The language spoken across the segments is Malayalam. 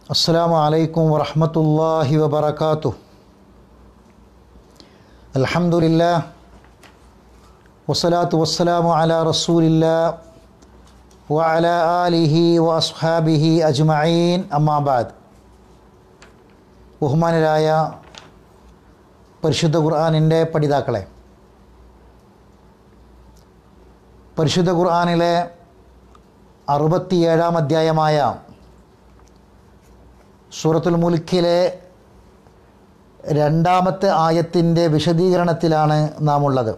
السلام عليكم ورحمة الله وبركاته الحمد لله والصلاة والسلام على رسول الله وعلى آله وأصحابه أجمعين أما بعد ബഹുമാനരായ പരിശുദ്ധ ഖുർആാനിൻ്റെ പഠിതാക്കളെ പരിശുദ്ധ ഖുർആാനിലെ അറുപത്തിയേഴാം അധ്യായമായ സൂറത്തുൽ മുൽക്കിലെ രണ്ടാമത്തെ ആയത്തിൻ്റെ വിശദീകരണത്തിലാണ് നാം ഉള്ളത്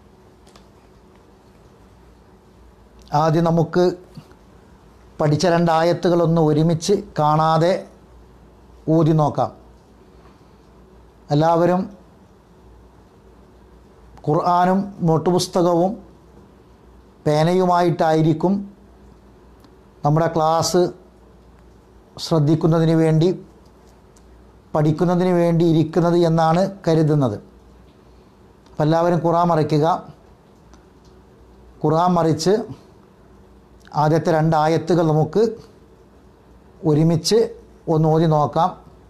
ആദ്യം നമുക്ക് പഠിച്ച രണ്ടായത്തുകളൊന്ന് ഒരുമിച്ച് കാണാതെ ഊതി നോക്കാം എല്ലാവരും ഖുർആാനും നോട്ടുപുസ്തകവും പേനയുമായിട്ടായിരിക്കും നമ്മുടെ ക്ലാസ് ശ്രദ്ധിക്കുന്നതിന് വേണ്ടി പഠിക്കുന്നതിന് വേണ്ടി ഇരിക്കുന്നത് എന്നാണ് കരുതുന്നത് അപ്പം എല്ലാവരും ഖുറാൻ മറിക്കുക ഖുറാൻ മറിച്ച് ആദ്യത്തെ രണ്ടായത്തുകൾ നമുക്ക് ഒരുമിച്ച് ഒന്ന് ഓതി നോക്കാം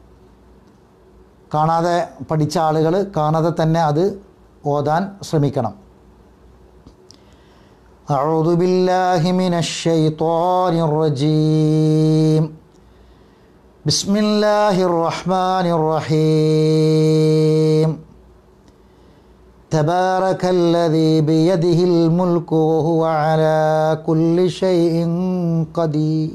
കാണാതെ പഠിച്ച ആളുകൾ കാണാതെ തന്നെ അത് ഓതാൻ ശ്രമിക്കണം أعوذ بالله من الشيطان الرجيم بسم الله الرحمن الرحيم تبارك الذي بيده الملك وهو على كل شيء قدير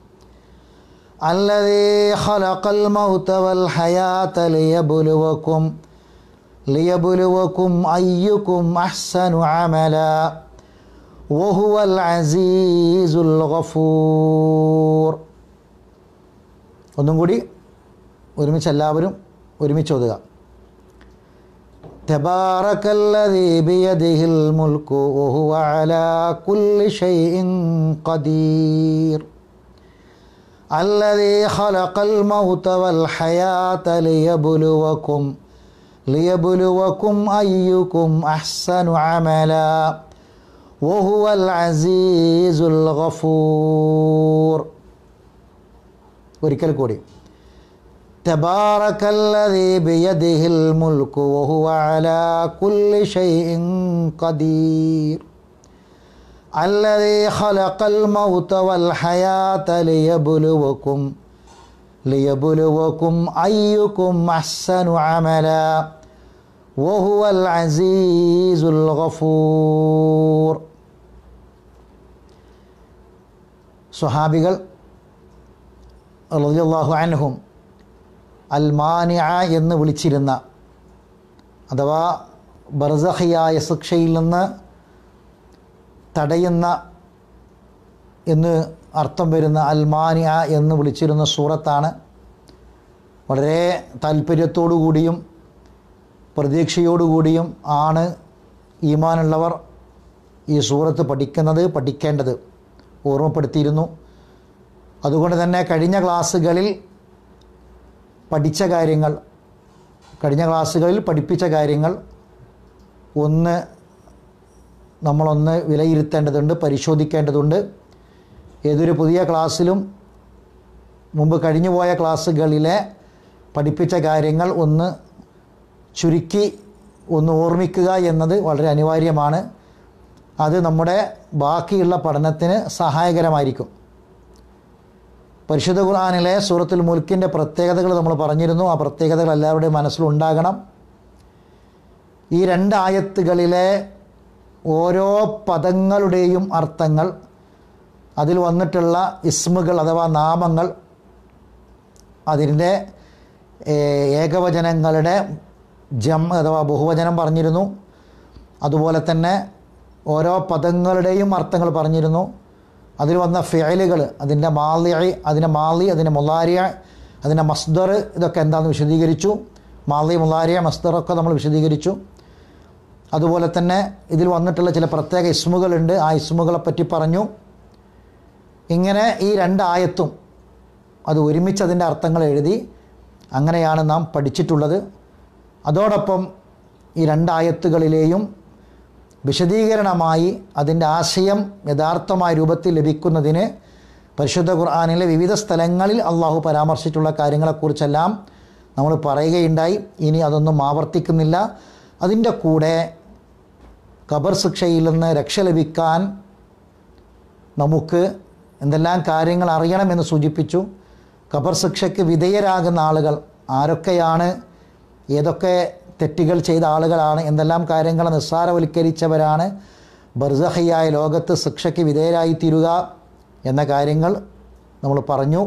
الذي خلق الموت والحياة ليبلوكم ليبلوكم أيكم أحسن عملا وهو العزيز الغفور ഒന്നും കൂടി ഒരുമിച്ച് എല്ലാവരും ഒരുമിച്ച് ഓതുക تبارك الذي بيده الملك وهو على كل شيء قدير الذي خلق الموت والحياة ليبلوكم ليبلوكم أيكم أحسن عملا وهو العزيز الغفور ഒരിക്കൽ കൂടി تبارك الذي بيده الملك وهو على كل شيء قدير الذي خلق الموت والحياة ليبلوكم ليبلوكم أيكم أحسن عملا وهو العزيز الغفور സ്വഹാബികൾ റളിയല്ലാഹു അൻഹും അൽ മാനിഅ എന്ന് വിളിച്ചിരുന്ന അഥവാ ബർസഹിയായ ശിക്ഷയിൽ നിന്ന് തടയുന്ന എന്ന് അർത്ഥം വരുന്ന അൽ മാനിഅ എന്ന് വിളിച്ചിരുന്ന സൂറത്താണ് വളരെ താല്പര്യത്തോടു കൂടിയും പ്രതീക്ഷയോടുകൂടിയും ആണ് ഈമാനുള്ളവർ ഈ സൂറത്ത് പഠിക്കുന്നത് പഠിക്കേണ്ടത് ഓർമ്മപ്പെടുത്തിയിരുന്നു അതുകൊണ്ട് തന്നെ കഴിഞ്ഞ ക്ലാസ്സുകളിൽ പഠിച്ച കാര്യങ്ങൾ കഴിഞ്ഞ ക്ലാസ്സുകളിൽ പഠിപ്പിച്ച കാര്യങ്ങൾ ഒന്ന് നമ്മളൊന്ന് വിലയിരുത്തേണ്ടതുണ്ട് പരിശോധിക്കേണ്ടതുണ്ട് ഏതൊരു പുതിയ ക്ലാസ്സിലും മുമ്പ് കഴിഞ്ഞുപോയ ക്ലാസ്സുകളിലെ പഠിപ്പിച്ച കാര്യങ്ങൾ ഒന്ന് ചുരുക്കി ഒന്ന് ഓർമ്മിക്കുക എന്നത് വളരെ അനിവാര്യമാണ് അത് നമ്മുടെ ബാക്കിയുള്ള പഠനത്തിന് സഹായകരമായിരിക്കും പരിശുദ്ധ ഖുർആാനിലെ സൂറത്തുൽ മുൽക്കിൻ്റെ പ്രത്യേകതകൾ നമ്മൾ പറഞ്ഞിരുന്നു ആ പ്രത്യേകതകൾ എല്ലാവരുടെയും മനസ്സിലുണ്ടാകണം ഈ രണ്ട് ആയത്തുകളിലെ ഓരോ പദങ്ങളുടെയും അർത്ഥങ്ങൾ അതിൽ വന്നിട്ടുള്ള ഇസ്മുകൾ അഥവാ നാമങ്ങൾ അതിൻ്റെ ഏകവചനങ്ങളുടെ ജം അഥവാ ബഹുവചനം പറഞ്ഞിരുന്നു അതുപോലെ തന്നെ ഓരോ പദങ്ങളുടെയും അർത്ഥങ്ങൾ പറഞ്ഞിരുന്നു അതിൽ വന്ന ഫെയലുകൾ അതിൻ്റെ മാലി അതിൻ്റെ മാലി അതിൻ്റെ മുലാരിയ അതിൻ്റെ മസ്ദർ ഇതൊക്കെ എന്താണെന്ന് വിശദീകരിച്ചു മാലി മുലാരിയ മസ്ദറൊക്കെ നമ്മൾ വിശദീകരിച്ചു അതുപോലെ തന്നെ ഇതിൽ വന്നിട്ടുള്ള ചില പ്രത്യേക ഇസ്മുകളുണ്ട് ആ ഇസ്മുകളെ പറ്റി പറഞ്ഞു ഇങ്ങനെ ഈ രണ്ടായത്തും അത് ഒരുമിച്ച് അതിൻ്റെ അർത്ഥങ്ങൾ എഴുതി അങ്ങനെയാണ് നാം പഠിച്ചിട്ടുള്ളത് അതോടൊപ്പം ഈ രണ്ടായത്തുകളിലെയും വിശദീകരണമായി അതിൻ്റെ ആശയം യഥാർത്ഥമായ രൂപത്തിൽ ലഭിക്കുന്നതിന് പരിശുദ്ധ ഖുർആാനിലെ വിവിധ സ്ഥലങ്ങളിൽ അള്ളാഹു പരാമർശിച്ചിട്ടുള്ള കാര്യങ്ങളെക്കുറിച്ചെല്ലാം നമ്മൾ പറയുകയുണ്ടായി ഇനി അതൊന്നും ആവർത്തിക്കുന്നില്ല അതിൻ്റെ കൂടെ ഖബർ ശിക്ഷയിൽ നിന്ന് രക്ഷ ലഭിക്കാൻ നമുക്ക് എന്തെല്ലാം കാര്യങ്ങൾ അറിയണമെന്ന് സൂചിപ്പിച്ചു ഖബർ ശിക്ഷയ്ക്ക് വിധേയരാകുന്ന ആളുകൾ ആരൊക്കെയാണ് ഏതൊക്കെ തെറ്റുകൾ ചെയ്ത ആളുകളാണ് എന്തെല്ലാം കാര്യങ്ങൾ നിസ്സാരവൽക്കരിച്ചവരാണ് ബർസഹയായ ലോകത്ത് ശിക്ഷയ്ക്ക് വിധേയരായി തീരുക എന്ന കാര്യങ്ങൾ നമ്മൾ പറഞ്ഞു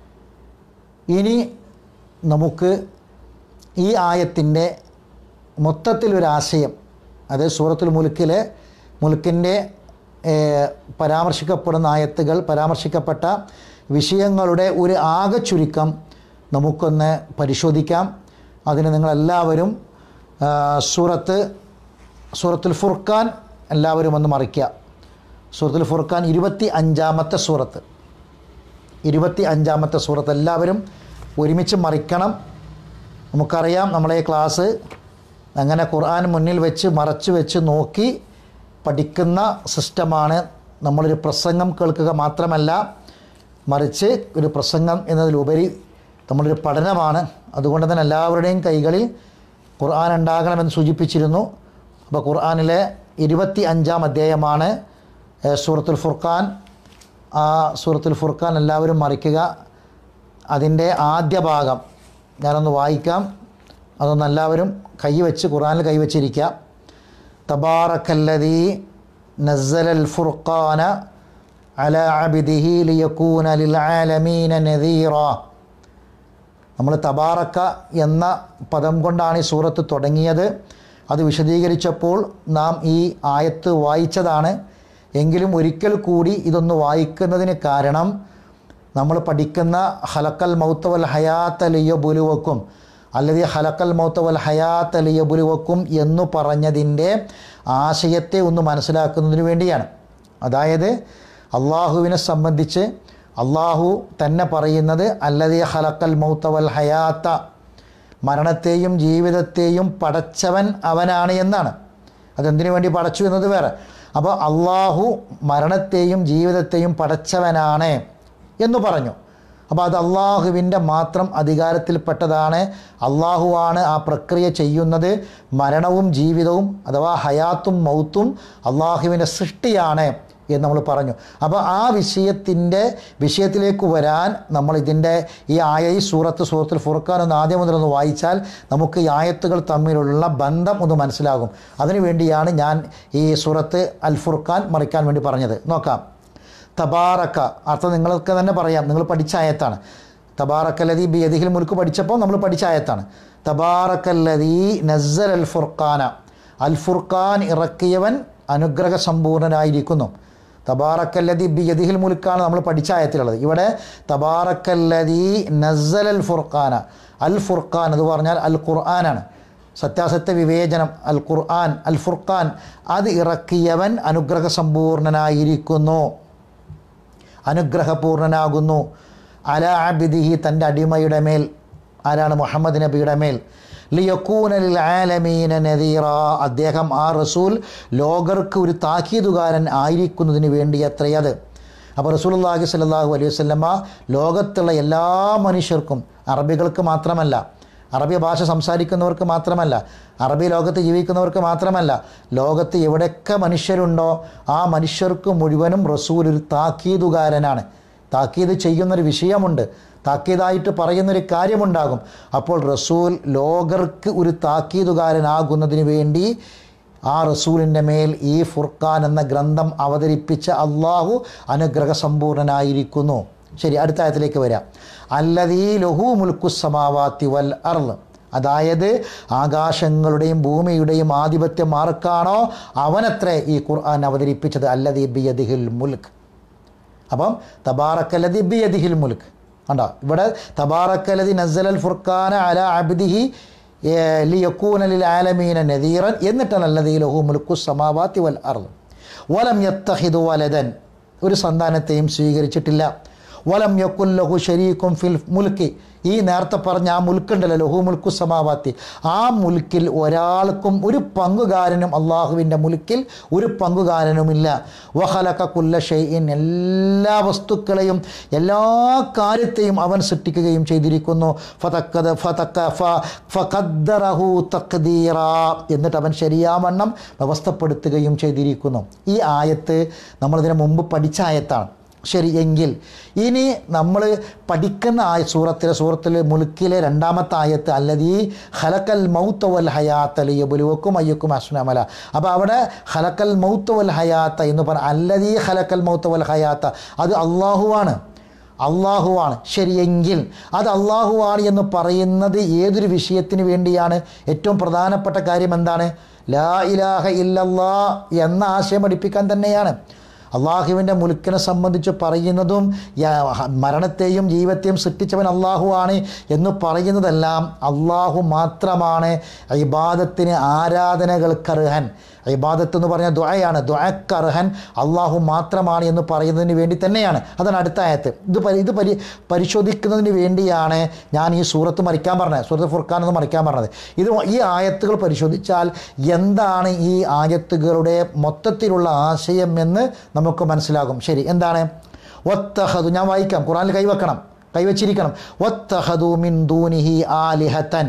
ഇനി നമുക്ക് ഈ ആയത്തിൻ്റെ മൊത്തത്തിലൊരാശയം അത് സൂറത്തുൽ മുൽക്കിലെ മുൽക്കിൻ്റെ പരാമർശിക്കപ്പെടുന്ന ആയത്തുകൾ പരാമർശിക്കപ്പെട്ട വിഷയങ്ങളുടെ ഒരു ആകെ ചുരുക്കം നമുക്കൊന്ന് പരിശോധിക്കാം അതിന് നിങ്ങളെല്ലാവരും ആ, സൂറത്ത് സൂറത്തുൽ ഫുർഖാൻ എല്ലാവരും ഒന്ന് മറിക്കുക സൂറത്തുൽ ഫുർഖാൻ ഇരുപത്തി അഞ്ചാമത്തെ സൂറത്ത് ഇരുപത്തി അഞ്ചാമത്തെ സൂറത്ത് എല്ലാവരും ഒരുമിച്ച് മറിക്കണം നമുക്കറിയാം നമ്മളെ ഈ ക്ലാസ് അങ്ങനെ ഖുർആൻ മുന്നിൽ വെച്ച് മറച്ച് വെച്ച് നോക്കി പഠിക്കുന്ന സിസ്റ്റമാണ് നമ്മളൊരു പ്രസംഗം കേൾക്കുക മാത്രമല്ല മറിച്ച് ഒരു പ്രസംഗം എന്നതിലുപരി നമ്മളൊരു പഠനമാണ് അതുകൊണ്ട് തന്നെ എല്ലാവരുടെയും കൈകളിൽ ഖുർആൻ ഉണ്ടാകണമെന്ന് സൂചിപ്പിച്ചിരുന്നു അപ്പോൾ ഖുർആനിലെ ഇരുപത്തി അഞ്ചാം അധ്യായമാണ് ഏഹ്, സൂറത്തുൽ ഫുർഖാൻ ആ സൂറത്തുൽ ഫുർഖാൻ എല്ലാവരും മറിക്കുക അതിൻ്റെ ആദ്യ ഭാഗം ഞാനൊന്ന് വായിക്കാം അതൊന്ന് എല്ലാവരും കൈവച്ച് ഖുറാനിൽ കൈവച്ചിരിക്കുക തബാറക്കല്ലതി നസ്സലൽ ഫുർഖാന അല അബിദിഹി ലിയക്കൂന ലിൽ ആലമീന നദീറ നമ്മൾ തബാറക്ക എന്ന പദം കൊണ്ടാണ് ഈ സൂറത്ത് തുടങ്ങിയത് അത് വിശദീകരിച്ചപ്പോൾ നാം ഈ ആയത്ത് വായിച്ചതാണ് എങ്കിലും ഒരിക്കൽ കൂടി ഇതൊന്ന് വായിക്കുന്നതിന് കാരണം നമ്മൾ പഠിക്കുന്ന ഹലക്കൽ മൗത്തവൽ ഹയാത്ത ലിയബുലുവക്കും അല്ലെങ്കിൽ ഹലക്കൽ മൗത്തവൽ ഹയാത്ത ലിയബുലുവക്കും എന്നു പറഞ്ഞതിൻ്റെ ആശയത്തെ ഒന്ന് മനസ്സിലാക്കുന്നതിന് വേണ്ടിയാണ് അതായത് അള്ളാഹുവിനെ സംബന്ധിച്ച് അള്ളാഹു തന്നെ പറയുന്നത് അല്ലതി ഹലക്കൽ മൗത്തവൽ ഹയാത്ത മരണത്തെയും ജീവിതത്തെയും പടച്ചവൻ അവനാണ് എന്നാണ് അതെന്തിനു വേണ്ടി പടച്ചു എന്നത് വേറെ അപ്പോൾ അള്ളാഹു മരണത്തെയും ജീവിതത്തെയും പടച്ചവനാണ് എന്ന് പറഞ്ഞു അപ്പോൾ അത് അള്ളാഹുവിൻ്റെ മാത്രം അധികാരത്തിൽപ്പെട്ടതാണ് അള്ളാഹുവാണ് ആ പ്രക്രിയ ചെയ്യുന്നത് മരണവും ജീവിതവും അഥവാ ഹയാത്തും മൗത്തും അള്ളാഹുവിൻ്റെ സൃഷ്ടിയാണ് എന്ന് നമ്മൾ പറഞ്ഞു അപ്പോൾ ആ വിഷയത്തിൻ്റെ വിഷയത്തിലേക്ക് വരാൻ നമ്മൾ ഇതിൻ്റെ ഈ ആയ ഈ സൂറത്ത് സൂറത്തിൽ ഫുർഖാൻ ഒന്ന് ആദ്യം മുതൽ ഒന്ന് വായിച്ചാൽ നമുക്ക് ഈ ആയത്തുകൾ തമ്മിലുള്ള ബന്ധം ഒന്ന് മനസ്സിലാകും അതിനു വേണ്ടിയാണ് ഞാൻ ഈ സൂറത്ത് അൽ ഫുർഖാൻ മറിക്കാൻ വേണ്ടി പറഞ്ഞത് നോക്കാം തബാറക്ക അർത്ഥം നിങ്ങൾക്ക് തന്നെ പറയാം നിങ്ങൾ പഠിച്ച ആയത്താണ് തബാറക്കല്ലതി ബി യദിഹിൽ മുൽക്ക് പഠിച്ചപ്പോൾ നമ്മൾ പഠിച്ച ആയത്താണ് തബാറക്കല്ലതി നസ്സൽ അൽ ഫുർഖാന അൽ ഫുർഖാൻ ഇറക്കിയവൻ അനുഗ്രഹ സമ്പൂർണനായിരിക്കുന്നു തബാറക്കല്ലതി ബി യദിഹിൽ മുൽക്കാണ് നമ്മൾ പഠിച്ച ആയത്തിലുള്ളത് ഇവിടെ തബാറക്കല്ലതി നസ്സൽ അൽ ഫുർഖാന അൽ ഫുർഖാൻ എന്ന് പറഞ്ഞാൽ അൽ ഖുർആനാണ് സത്യാസത്യ വിവേചനം അൽ ഖുർആൻ അൽ ഫുർഖാൻ അത് ഇറക്കിയവൻ അനുഗ്രഹ സമ്പൂർണനായിരിക്കുന്നു അനുഗ്രഹപൂർണനാകുന്നു അല അബിദിഹി തൻ്റെ അടിമയുടെ മേൽ ആരാണ് മുഹമ്മദ് നബിയുടെ മേൽ ലിയക്കൂനലിൽ ആലമീന നദീറ അദ്ദേഹം ആ റസൂൽ ലോകർക്ക് ഒരു താക്കീതുകാരൻ ആയിരിക്കുന്നതിന് വേണ്ടി അത്രയത് അപ്പോൾ റസൂലുള്ളാഹി സ്വല്ലല്ലാഹു അലൈഹി വസല്ലമ ലോകത്തുള്ള എല്ലാ മനുഷ്യർക്കും അറബികൾക്ക് മാത്രമല്ല അറബി ഭാഷ സംസാരിക്കുന്നവർക്ക് മാത്രമല്ല അറബി ലോകത്ത് ജീവിക്കുന്നവർക്ക് മാത്രമല്ല ലോകത്ത് എവിടെയൊക്കെ മനുഷ്യരുണ്ടോ ആ മനുഷ്യർക്ക് മുഴുവനും റസൂൽ ഒരു താക്കീതുകാരനാണ് താക്കീത് ചെയ്യുന്നൊരു വിഷയമുണ്ട് താക്കീതായിട്ട് പറയുന്നൊരു കാര്യമുണ്ടാകും അപ്പോൾ റസൂൽ ലോകർക്ക് ഒരു താക്കീതുകാരനാകുന്നതിന് വേണ്ടി ആ റസൂലിൻ്റെ മേൽ ഈ ഫുർഖാൻ എന്ന ഗ്രന്ഥം അവതരിപ്പിച്ച അള്ളാഹു അനുഗ്രഹ സമ്പൂർണനായിരിക്കുന്നു ശരി അടുത്ത ആയത്തിലേക്ക് വരാം അല്ലതീ ലഹു മുൽക്കു സമാവാത്തി വൽ അർള് അതായത് ആകാശങ്ങളുടെയും ഭൂമിയുടെയും ആധിപത്യം ആർക്കാണോ അവനത്രേ ഈ ഖുർആൻ അവതരിപ്പിച്ചത് അല്ലതീ ബിയദിഹിൽ മുൽക്ക് അപ്പം തബാറക്കലതി ബിയദിഹിൽ മുൽക്ക് കണ്ടോ ഇവിടെ തബാറക്കലതി നസലൽ ഫുർഖാന അല അബ്ദിഹി ലിയക്കൂന ലിൽ ആലമീന നദീറൻ എന്നിട്ടാണ് അല്ലതീ ലഹു മുൽക്കു സമാവാത്തി വൽ അർള് വലം യത്തഹിദു വലതൻ ഒരു സന്താനത്തെയും സ്വീകരിച്ചിട്ടില്ല വലം യക്കുൽ ലഹു ഷരീക്കും ഫിൽ മുൽക്കി ഈ നേരത്തെ പറഞ്ഞ ആ മുൽക്കുണ്ടല്ലോ ലഹു മുൽക്കു സമാവാത്തി ആ മുൽക്കിൽ ഒരാൾക്കും ഒരു പങ്കുകാരനും അള്ളാഹുവിൻ്റെ മുൽക്കിൽ ഒരു പങ്കുകാരനുമില്ല വഹലക കുല്ല ഷെയ്ൻ എല്ലാ വസ്തുക്കളെയും എല്ലാ കാര്യത്തെയും അവൻ സൃഷ്ടിക്കുകയും ചെയ്തിരിക്കുന്നു ഫതക്കത് ഫതക്ക ഫ ഫഖദ്ദറഹു തഖ്ദീറ എന്നിട്ട് അവൻ ശരിയാവണ്ണം വ്യവസ്ഥപ്പെടുത്തുകയും ചെയ്തിരിക്കുന്നു ഈ ആയത്ത് നമ്മളിതിനു മുമ്പ് പഠിച്ച ആയത്താണ് ശരി എങ്കിൽ ഇനി നമ്മൾ പഠിക്കുന്ന ആയ സൂറത്തിലെ സൂറത്തിൽ മുലുക്കിലെ രണ്ടാമത്തെ ആയത്ത് അല്ലതീ ഹലക്കൽ മൗത്ത് വൽ ഹയാത്ത് അലിയബുലുവക്കും അയ്യക്കും അസ്നമല അപ്പോൾ അവിടെ ഹലക്കൽ മൗത്ത് വൽ ഹയാത്ത എന്ന് പറഞ്ഞ അല്ലതീ ഹലക്കൽ മൗത്ത് വൽ ഹയാത്ത അത് അള്ളാഹുവാണ് അള്ളാഹുവാണ് ശരിയെങ്കിൽ അത് അള്ളാഹുവാണ് എന്ന് പറയുന്നത് ഏതൊരു വിഷയത്തിന് വേണ്ടിയാണ് ഏറ്റവും പ്രധാനപ്പെട്ട കാര്യം എന്താണ് ലാ ഇലാഹ ഇല്ലല്ലാ എന്ന ആശയം പഠിപ്പിക്കാൻ തന്നെയാണ് അള്ളാഹുവിൻ്റെ മുൽക്കിനെ സംബന്ധിച്ച് പറയുന്നതും യ- മരണത്തെയും ജീവത്തെയും സൃഷ്ടിച്ചവൻ അള്ളാഹുവാണ് എന്ന് പറയുന്നതെല്ലാം അള്ളാഹു മാത്രമാണ് ഇബാദത്തിന് ആരാധനകൾക്കർഹൻ ഇബാദത്ത് എന്ന് പറഞ്ഞാൽ ദുആയാണ് ദുആക്കർഹൻ അള്ളാഹു മാത്രമാണ് എന്ന് പറയുന്നതിന് വേണ്ടി തന്നെയാണ് അതാണ് അടുത്ത ആയത്ത് ഇത് പരി ഇത് പരി പരിശോധിക്കുന്നതിന് വേണ്ടിയാണ് ഞാൻ ഈ സൂറത്ത് മറിക്കാൻ പറഞ്ഞത് സൂറത്ത് ഫുർഖാൻ എന്ന് മറിക്കാൻ പറഞ്ഞത് ഇത് ഈ ആയത്തുകൾ പരിശോധിച്ചാൽ എന്താണ് ഈ ആയത്തുകളുടെ മൊത്തത്തിലുള്ള ആശയം എന്ന് നമുക്ക് മനസ്സിലാകും ശരി എന്താണ് ഒത്തഹദു ഞാൻ വായിക്കാം ഖുറാനിൽ കൈവെക്കണം കൈവച്ചിരിക്കണം ഒത്തഹദു മിൻ ദൂനിഹി ആലിഹത്തൻ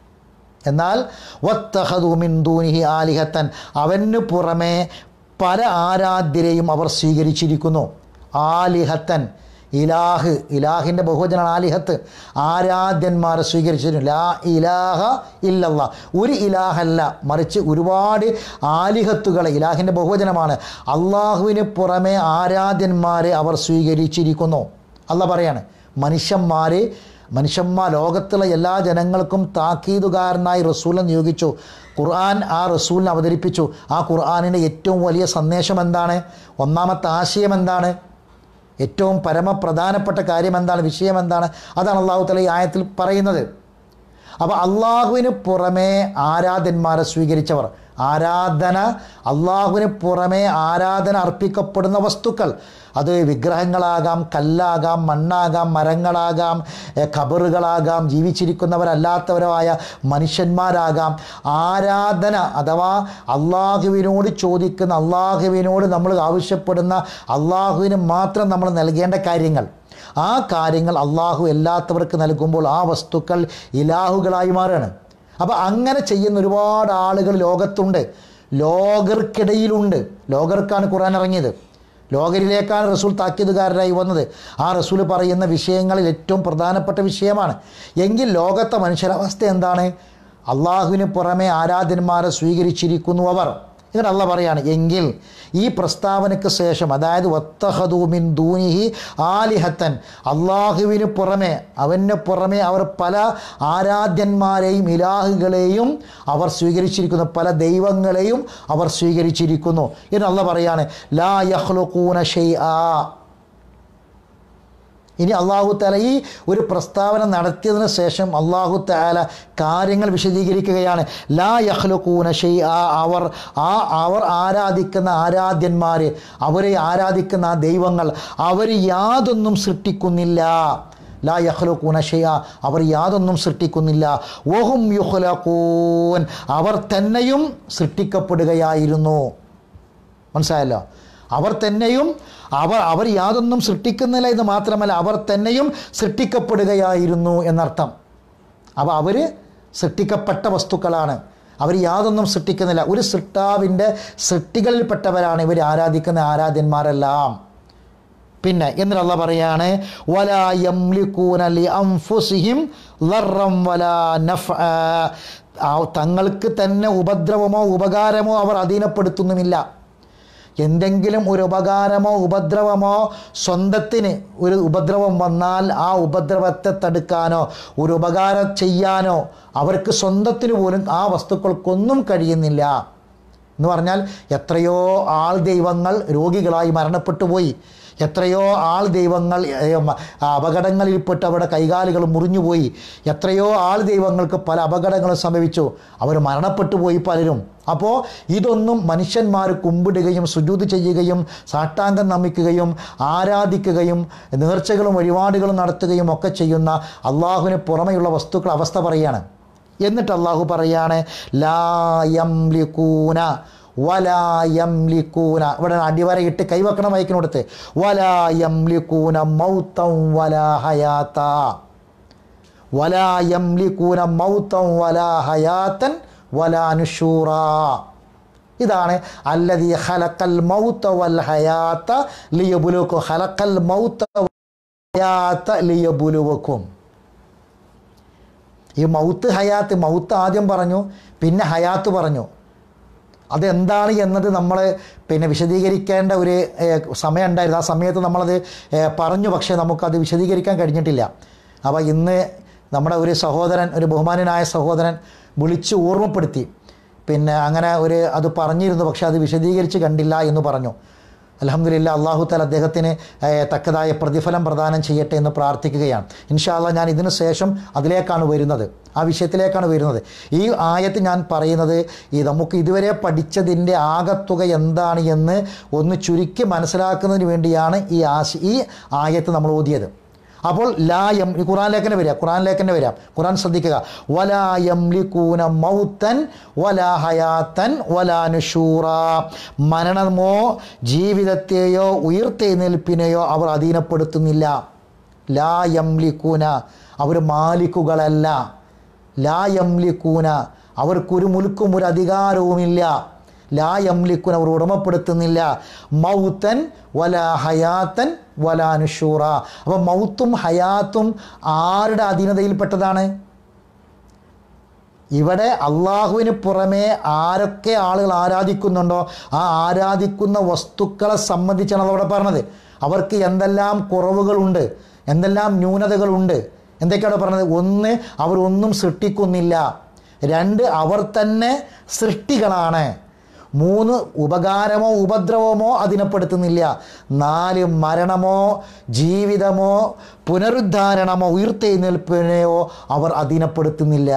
എന്നാൽ വത്തഹദു മിൻ ദൂനിഹി ആലിഹത്തൻ അവന് പുറമെ പല ആരാധ്യരെയും അവർ സ്വീകരിച്ചിരിക്കുന്നു ആലിഹത്തൻ ഇലാഹ് ഇലാഹിൻ്റെ ബഹുവചനാണ് ആലിഹത്ത് ആരാധ്യന്മാരെ സ്വീകരിച്ചിരുന്നു ലാ ഇലാഹ ഇല്ലല്ല ഒരു ഇലാഹല്ല മറിച്ച് ഒരുപാട് ആലിഹത്തുകളെ ഇലാഹിൻ്റെ ബഹുവചനമാണ് അള്ളാഹുവിന് പുറമെ ആരാധ്യന്മാരെ അവർ സ്വീകരിച്ചിരിക്കുന്നു അല്ല പറയാണ് മനുഷ്യന്മാർ മനുഷ്യന്മാർ ലോകത്തുള്ള എല്ലാ ജനങ്ങൾക്കും താക്കീതുകാരനായി റസൂലിനെ നിയോഗിച്ചു ഖുർആൻ ആ റസൂലിനെ അവതരിപ്പിച്ചു ആ ഖുർആനിൻ്റെ ഏറ്റവും വലിയ സന്ദേശം എന്താണ് ഒന്നാമത്തെ ആശയം എന്താണ് ഏറ്റവും പരമപ്രധാനപ്പെട്ട കാര്യം എന്താണ് വിഷയം എന്താണ് അതാണ് അള്ളാഹു തല ഈ ആയത്തിൽ പറയുന്നത് അപ്പോൾ അള്ളാഹുവിന് പുറമേ ആരാധന്മാരെ സ്വീകരിച്ചവർ ആരാധന അള്ളാഹുവിന് പുറമേ ആരാധന അർപ്പിക്കപ്പെടുന്ന വസ്തുക്കൾ അത് വിഗ്രഹങ്ങളാകാം കല്ലാകാം മണ്ണാകാം മരങ്ങളാകാം എ, ഖബറുകളാകാം ജീവിച്ചിരിക്കുന്നവരല്ലാത്തവരായ മനുഷ്യന്മാരാകാം ആരാധന അഥവാ അള്ളാഹുവിനോട് ചോദിക്കുന്ന അള്ളാഹുവിനോട് നമ്മൾ ആവശ്യപ്പെടുന്ന അള്ളാഹുവിന് മാത്രം നമ്മൾ നൽകേണ്ട കാര്യങ്ങൾ ആ കാര്യങ്ങൾ അള്ളാഹു എല്ലാത്തവർക്ക് നൽകുമ്പോൾ ആ വസ്തുക്കൾ ഇലാഹുകളായി മാറുകയാണ് അപ്പോൾ അങ്ങനെ ചെയ്യുന്ന ഒരുപാട് ആളുകൾ ലോകത്തുണ്ട് ലോകർക്കിടയിലുണ്ട് ലോകർക്കാണ് ഖുർആൻ ഇറങ്ങിയത് ലോകരിലേക്കാണ് റസൂൽ താക്കീതുകാരനായി വന്നത് ആ റസൂൽ പറയുന്ന വിഷയങ്ങളിൽ ഏറ്റവും പ്രധാനപ്പെട്ട വിഷയമാണ് എങ്കിൽ ലോകത്തെ മനുഷ്യരവസ്ഥ എന്താണ് അള്ളാഹുവിന് പുറമെ ആരാധന്മാരെ സ്വീകരിച്ചിരിക്കുന്നു അവർ ഇങ്ങനെ അല്ല പറയാണ് എങ്കിൽ ഈ പ്രസ്താവനയ്ക്ക് ശേഷം അതായത് വത്തഹദു മിൻ ദൂനിഹി ആലിഹത്തൻ അള്ളാഹുവിന് പുറമെ അവന് പുറമെ അവർ പല ആരാധ്യന്മാരെയും ഇലാഹുകളെയും അവർ സ്വീകരിച്ചിരിക്കുന്നു പല ദൈവങ്ങളെയും അവർ സ്വീകരിച്ചിരിക്കുന്നു എന്ന് അല്ല പറയാണ് ലാ യഹ്ലുഖൂന ഷെയ്ആ ഇനി അള്ളാഹു താല ഈ ഒരു പ്രസ്താവന നടത്തിയതിന് ശേഷം അള്ളാഹു താല കാര്യങ്ങൾ വിശദീകരിക്കുകയാണ് ലാ യഹ്ലുഖൂന ഷെയ് ആ അവർ ആ അവർ ആരാധിക്കുന്ന ആരാധ്യന്മാർ അവരെ ആരാധിക്കുന്ന ആ ദൈവങ്ങൾ അവർ യാതൊന്നും സൃഷ്ടിക്കുന്നില്ല ലാ യഹ്ലുഖൂന ഷെയ്യ അവർ യാതൊന്നും സൃഷ്ടിക്കുന്നില്ല ഓഹും യുഹ്ലഖൂൻ അവർ തന്നെയും സൃഷ്ടിക്കപ്പെടുകയായിരുന്നു മനസ്സിലായല്ലോ അവർ തന്നെയും അവർ അവർ യാതൊന്നും സൃഷ്ടിക്കുന്നില്ല എന്ന് മാത്രമല്ല അവർ തന്നെയും സൃഷ്ടിക്കപ്പെടുകയായിരുന്നു എന്നർത്ഥം അപ്പോൾ അവർ സൃഷ്ടിക്കപ്പെട്ട വസ്തുക്കളാണ് അവർ യാതൊന്നും സൃഷ്ടിക്കുന്നില്ല ഒരു സൃഷ്ടാവിൻ്റെ സൃഷ്ടികളിൽപ്പെട്ടവരാണ് ഇവർ ആരാധിക്കുന്ന ആരാധ്യന്മാരെല്ലാം പിന്നെ എന്നിട്ട് പറയാണ് വലാ യംലിക്കൂന ലി അംഫുസിഹിം ലറം വലാ നഫ് തങ്ങൾക്ക് തന്നെ ഉപദ്രവമോ ഉപകാരമോ അവർ അധീനപ്പെടുത്തുന്നുമില്ല എന്തെങ്കിലും ഒരു ഉപകാരമോ ഉപദ്രവമോ സ്വന്തത്തിന് ഒരു ഉപദ്രവം വന്നാൽ ആ ഉപദ്രവത്തെ തടുക്കാനോ ഒരു ഉപകാരം ചെയ്യാനോ അവർക്ക് സ്വന്തത്തിന് പോലും ആ വസ്തുക്കൾക്കൊന്നും കഴിയുന്നില്ല എന്ന് പറഞ്ഞാൽ എത്രയോ ആൾ ദൈവങ്ങൾ രോഗികളായി മരണപ്പെട്ടു പോയി എത്രയോ ആൾ ദൈവങ്ങൾ ഏ, മ- അപകടങ്ങളിൽപ്പെട്ട് അവരുടെ കൈകാലുകൾ മുറിഞ്ഞുപോയി എത്രയോ ആൾ ദൈവങ്ങൾക്ക് പല അപകടങ്ങളും സംഭവിച്ചു അവർ മരണപ്പെട്ടു പോയി പലരും അപ്പോൾ ഇതൊന്നും മനുഷ്യന്മാർ കുമ്പിടുകയും സുജൂത് ചെയ്യുകയും സാഷ്ടാംഗം നമിക്കുകയും ആരാധിക്കുകയും നേർച്ചകളും വഴിപാടുകളും നടത്തുകയും ഒക്കെ ചെയ്യുന്ന അള്ളാഹുവിന് പുറമെയുള്ള വസ്തുക്കൾ അവസ്ഥ പറയുകയാണ് എന്നിട്ട് അള്ളാഹു പറയാണ് ലായം വലായം ലിക്കൂന ഇവിടെ അടിവരയിട്ട് കൈവക്കണം വയ്ക്കിനോടുത്ത് വലായം ലിക്കൂന മൗത്തം വലാ ഹയാത്ത വലായം ലിക്കൂന മൗത്തം വലാ ഹയാത്തൻ വലാ നുഷൂറ ഇതാണ് അല്ലതി ഹലക്കൽ മൗത്ത വൽ ഹയാത്ത ലിയബുലുക്കും ഹലക്കൽ മൗത്ത വൽ ഹയാത്ത ലിയബുലുവക്കും ഈ മൗത്ത് ഹയാത്ത് മൗത്ത് ആദ്യം പറഞ്ഞു പിന്നെ ഹയാത്ത് പറഞ്ഞു അതെന്താണ് എന്നത് നമ്മൾ പിന്നെ വിശദീകരിക്കേണ്ട ഒരു ഏഹ്, സമയം ഉണ്ടായിരുന്നു ആ സമയത്ത് നമ്മളത് ഏഹ്, പറഞ്ഞു പക്ഷേ നമുക്കത് വിശദീകരിക്കാൻ കഴിഞ്ഞിട്ടില്ല അപ്പോൾ ഇന്ന് നമ്മുടെ ഒരു സഹോദരൻ ഒരു ബഹുമാനനായ സഹോദരൻ വിളിച്ച് ഓർമ്മപ്പെടുത്തി പിന്നെ അങ്ങനെ ഒരു അത് പറഞ്ഞിരുന്നു പക്ഷേ അത് വിശദീകരിച്ച് കണ്ടില്ല എന്ന് പറഞ്ഞു അലഹമില്ല അള്ളാഹു താല അദ്ദേഹത്തിന് ഏഹ്, തക്കതായ പ്രതിഫലം പ്രദാനം ചെയ്യട്ടെ എന്ന് പ്രാർത്ഥിക്കുകയാണ് ഇൻഷാല്ല ഞാൻ ഇതിനു ശേഷം അതിലേക്കാണ് വരുന്നത് ആ വിഷയത്തിലേക്കാണ് വരുന്നത് ഈ ആയത്ത് ഞാൻ പറയുന്നത് ഈ നമുക്ക് ഇതുവരെ പഠിച്ചതിൻ്റെ ആകത്തുക എന്താണ് എന്ന് ഒന്ന് ചുരുക്കി മനസ്സിലാക്കുന്നതിന് വേണ്ടിയാണ് ഈ ആശ ഈ ആയത്ത് നമ്മൾ ഓതിയത് അപ്പോൾ ലായം ഈ ഖുറാനിലേക്ക് തന്നെ വരിക ഖുറാനിലേക്ക് തന്നെ വരാം ഖുറാൻ ശ്രദ്ധിക്കുക വലായം ലിക്കൂന മൗത്തൻ വലാ ഹയാത്തൻ വലാ നുഷൂറ മരണമോ ജീവിതത്തെയോ ഉയർത്തെഴുന്നേൽപ്പിനെയോ അവർ അധീനപ്പെടുത്തുന്നില്ല ലാ യംലിക്കൂന അവർ മാലിക്കുകളല്ല ലാ യംലിക്കൂന അവർക്കൊരു മുൽക്കും ഒരു അധികാരവുമില്ല ലാ യംലിക്കുൻ അവർ ഉടമപ്പെടുത്തുന്നില്ല മൗത്തൻ വല ഹയാത്തൻ വല നുഷൂറ അപ്പോൾ മൗത്തും ഹയാത്തും ആരുടെ അധീനതയിൽപ്പെട്ടതാണ് ഇവിടെ അള്ളാഹുവിന് പുറമേ ആരൊക്കെ ആളുകൾ ആരാധിക്കുന്നുണ്ടോ ആ ആരാധിക്കുന്ന വസ്തുക്കളെ സംബന്ധിച്ചാണ് അതവിടെ പറഞ്ഞത് അവർക്ക് എന്തെല്ലാം കുറവുകളുണ്ട് എന്തെല്ലാം ന്യൂനതകളുണ്ട് എന്തൊക്കെയാണ് പറഞ്ഞത് ഒന്ന് അവർ ഒന്നും സൃഷ്ടിക്കുന്നില്ല രണ്ട് അവർ തന്നെ സൃഷ്ടികളാണ് മൂന്ന് ഉപകാരമോ ഉപദ്രവമോ അധീനപ്പെടുത്തുന്നില്ല നാല് മരണമോ ജീവിതമോ പുനരുദ്ധാരണമോ ഉയർത്തെഴുന്നേൽപ്പിനെയോ അവർ അധീനപ്പെടുത്തുന്നില്ല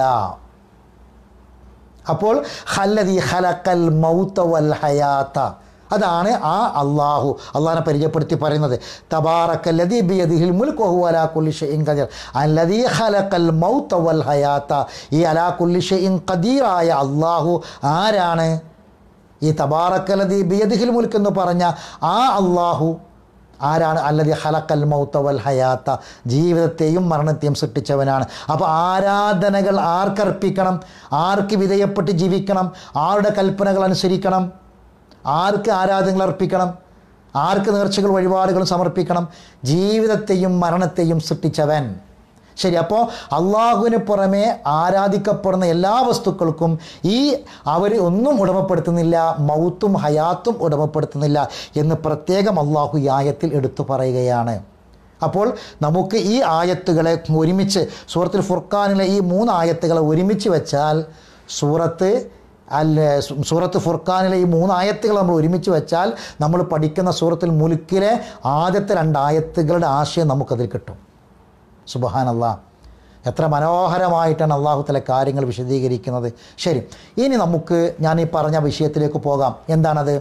അപ്പോൾ ഹല്ലതി ഹലക്കൽ മൗത്ത വൽ ഹയാത്ത അതാണ് ആ അള്ളാഹു അള്ളാഹിനെ പരിചയപ്പെടുത്തി പറയുന്നത് തബാറക്കല്ലതി ബിയദിഹിൽ മുൽക്ക് വഹു അലാ കുല്ലി ഷൈഇൻ ഖദീർ അല്ലദീ ഖലഖൽ മൗത്ത വൽ ഹയാത്ത ഈ അലാ കുല്ലി ഷൈഇൻ ഖദീറായ അള്ളാഹു ആരാണ് ഈ തബാറക്കല്ലതി ബിയദിഹിൽ മുൽക്ക് എന്ന് പറഞ്ഞ ആ അള്ളാഹു ആരാണ് അല്ലതി ഹലക്കൽ മൗത്ത വൽ ഹയാത്ത ജീവിതത്തെയും മരണത്തെയും സൃഷ്ടിച്ചവനാണ് അപ്പോൾ ആരാധനകൾ ആർക്കർപ്പിക്കണം ആർക്ക് വിധേയപ്പെട്ട് ജീവിക്കണം ആരുടെ കൽപ്പനകൾ അനുസരിക്കണം ആർക്ക് ആരാധനകൾ അർപ്പിക്കണം ആർക്ക് നേർച്ചകൾ വഴിപാടുകൾ സമർപ്പിക്കണം ജീവിതത്തെയും മരണത്തെയും സൃഷ്ടിച്ചവൻ ശരി അപ്പോൾ അള്ളാഹുവിന് പുറമെ ആരാധിക്കപ്പെടുന്ന എല്ലാ വസ്തുക്കൾക്കും ഈ അവർ ഒന്നും ഉടമപ്പെടുത്തുന്നില്ല മൗത്തും ഹയാത്തും ഉടമപ്പെടുത്തുന്നില്ല എന്ന് പ്രത്യേകം അള്ളാഹു ഈ ആയത്തിൽ എടുത്തു പറയുകയാണ് അപ്പോൾ നമുക്ക് ഈ ആയത്തുകളെ ഒരുമിച്ച് സൂറത്തുൽ ഫുർഖാനിലെ ഈ മൂന്ന് ആയത്തുകളെ ഒരുമിച്ച് വെച്ചാൽ സൂറത്ത് അല്ല സൂറത്ത് ഫുർഖാനിലെ ഈ മൂന്ന് ആയത്തുകൾ നമ്മൾ ഒരുമിച്ച് വെച്ചാൽ നമ്മൾ പഠിക്കുന്ന സൂറത്തുൽ മുലുക്കിലെ ആദ്യത്തെ രണ്ട് ആയത്തുകളുടെ ആശയം നമുക്കതിൽ കിട്ടും സുബഹാനല്ല എത്ര മനോഹരമായിട്ടാണ് അള്ളാഹു തല കാര്യങ്ങൾ വിശദീകരിക്കുന്നത് ശരി ഇനി നമുക്ക് ഞാൻ ഈ പറഞ്ഞ വിഷയത്തിലേക്ക് പോകാം എന്താണത്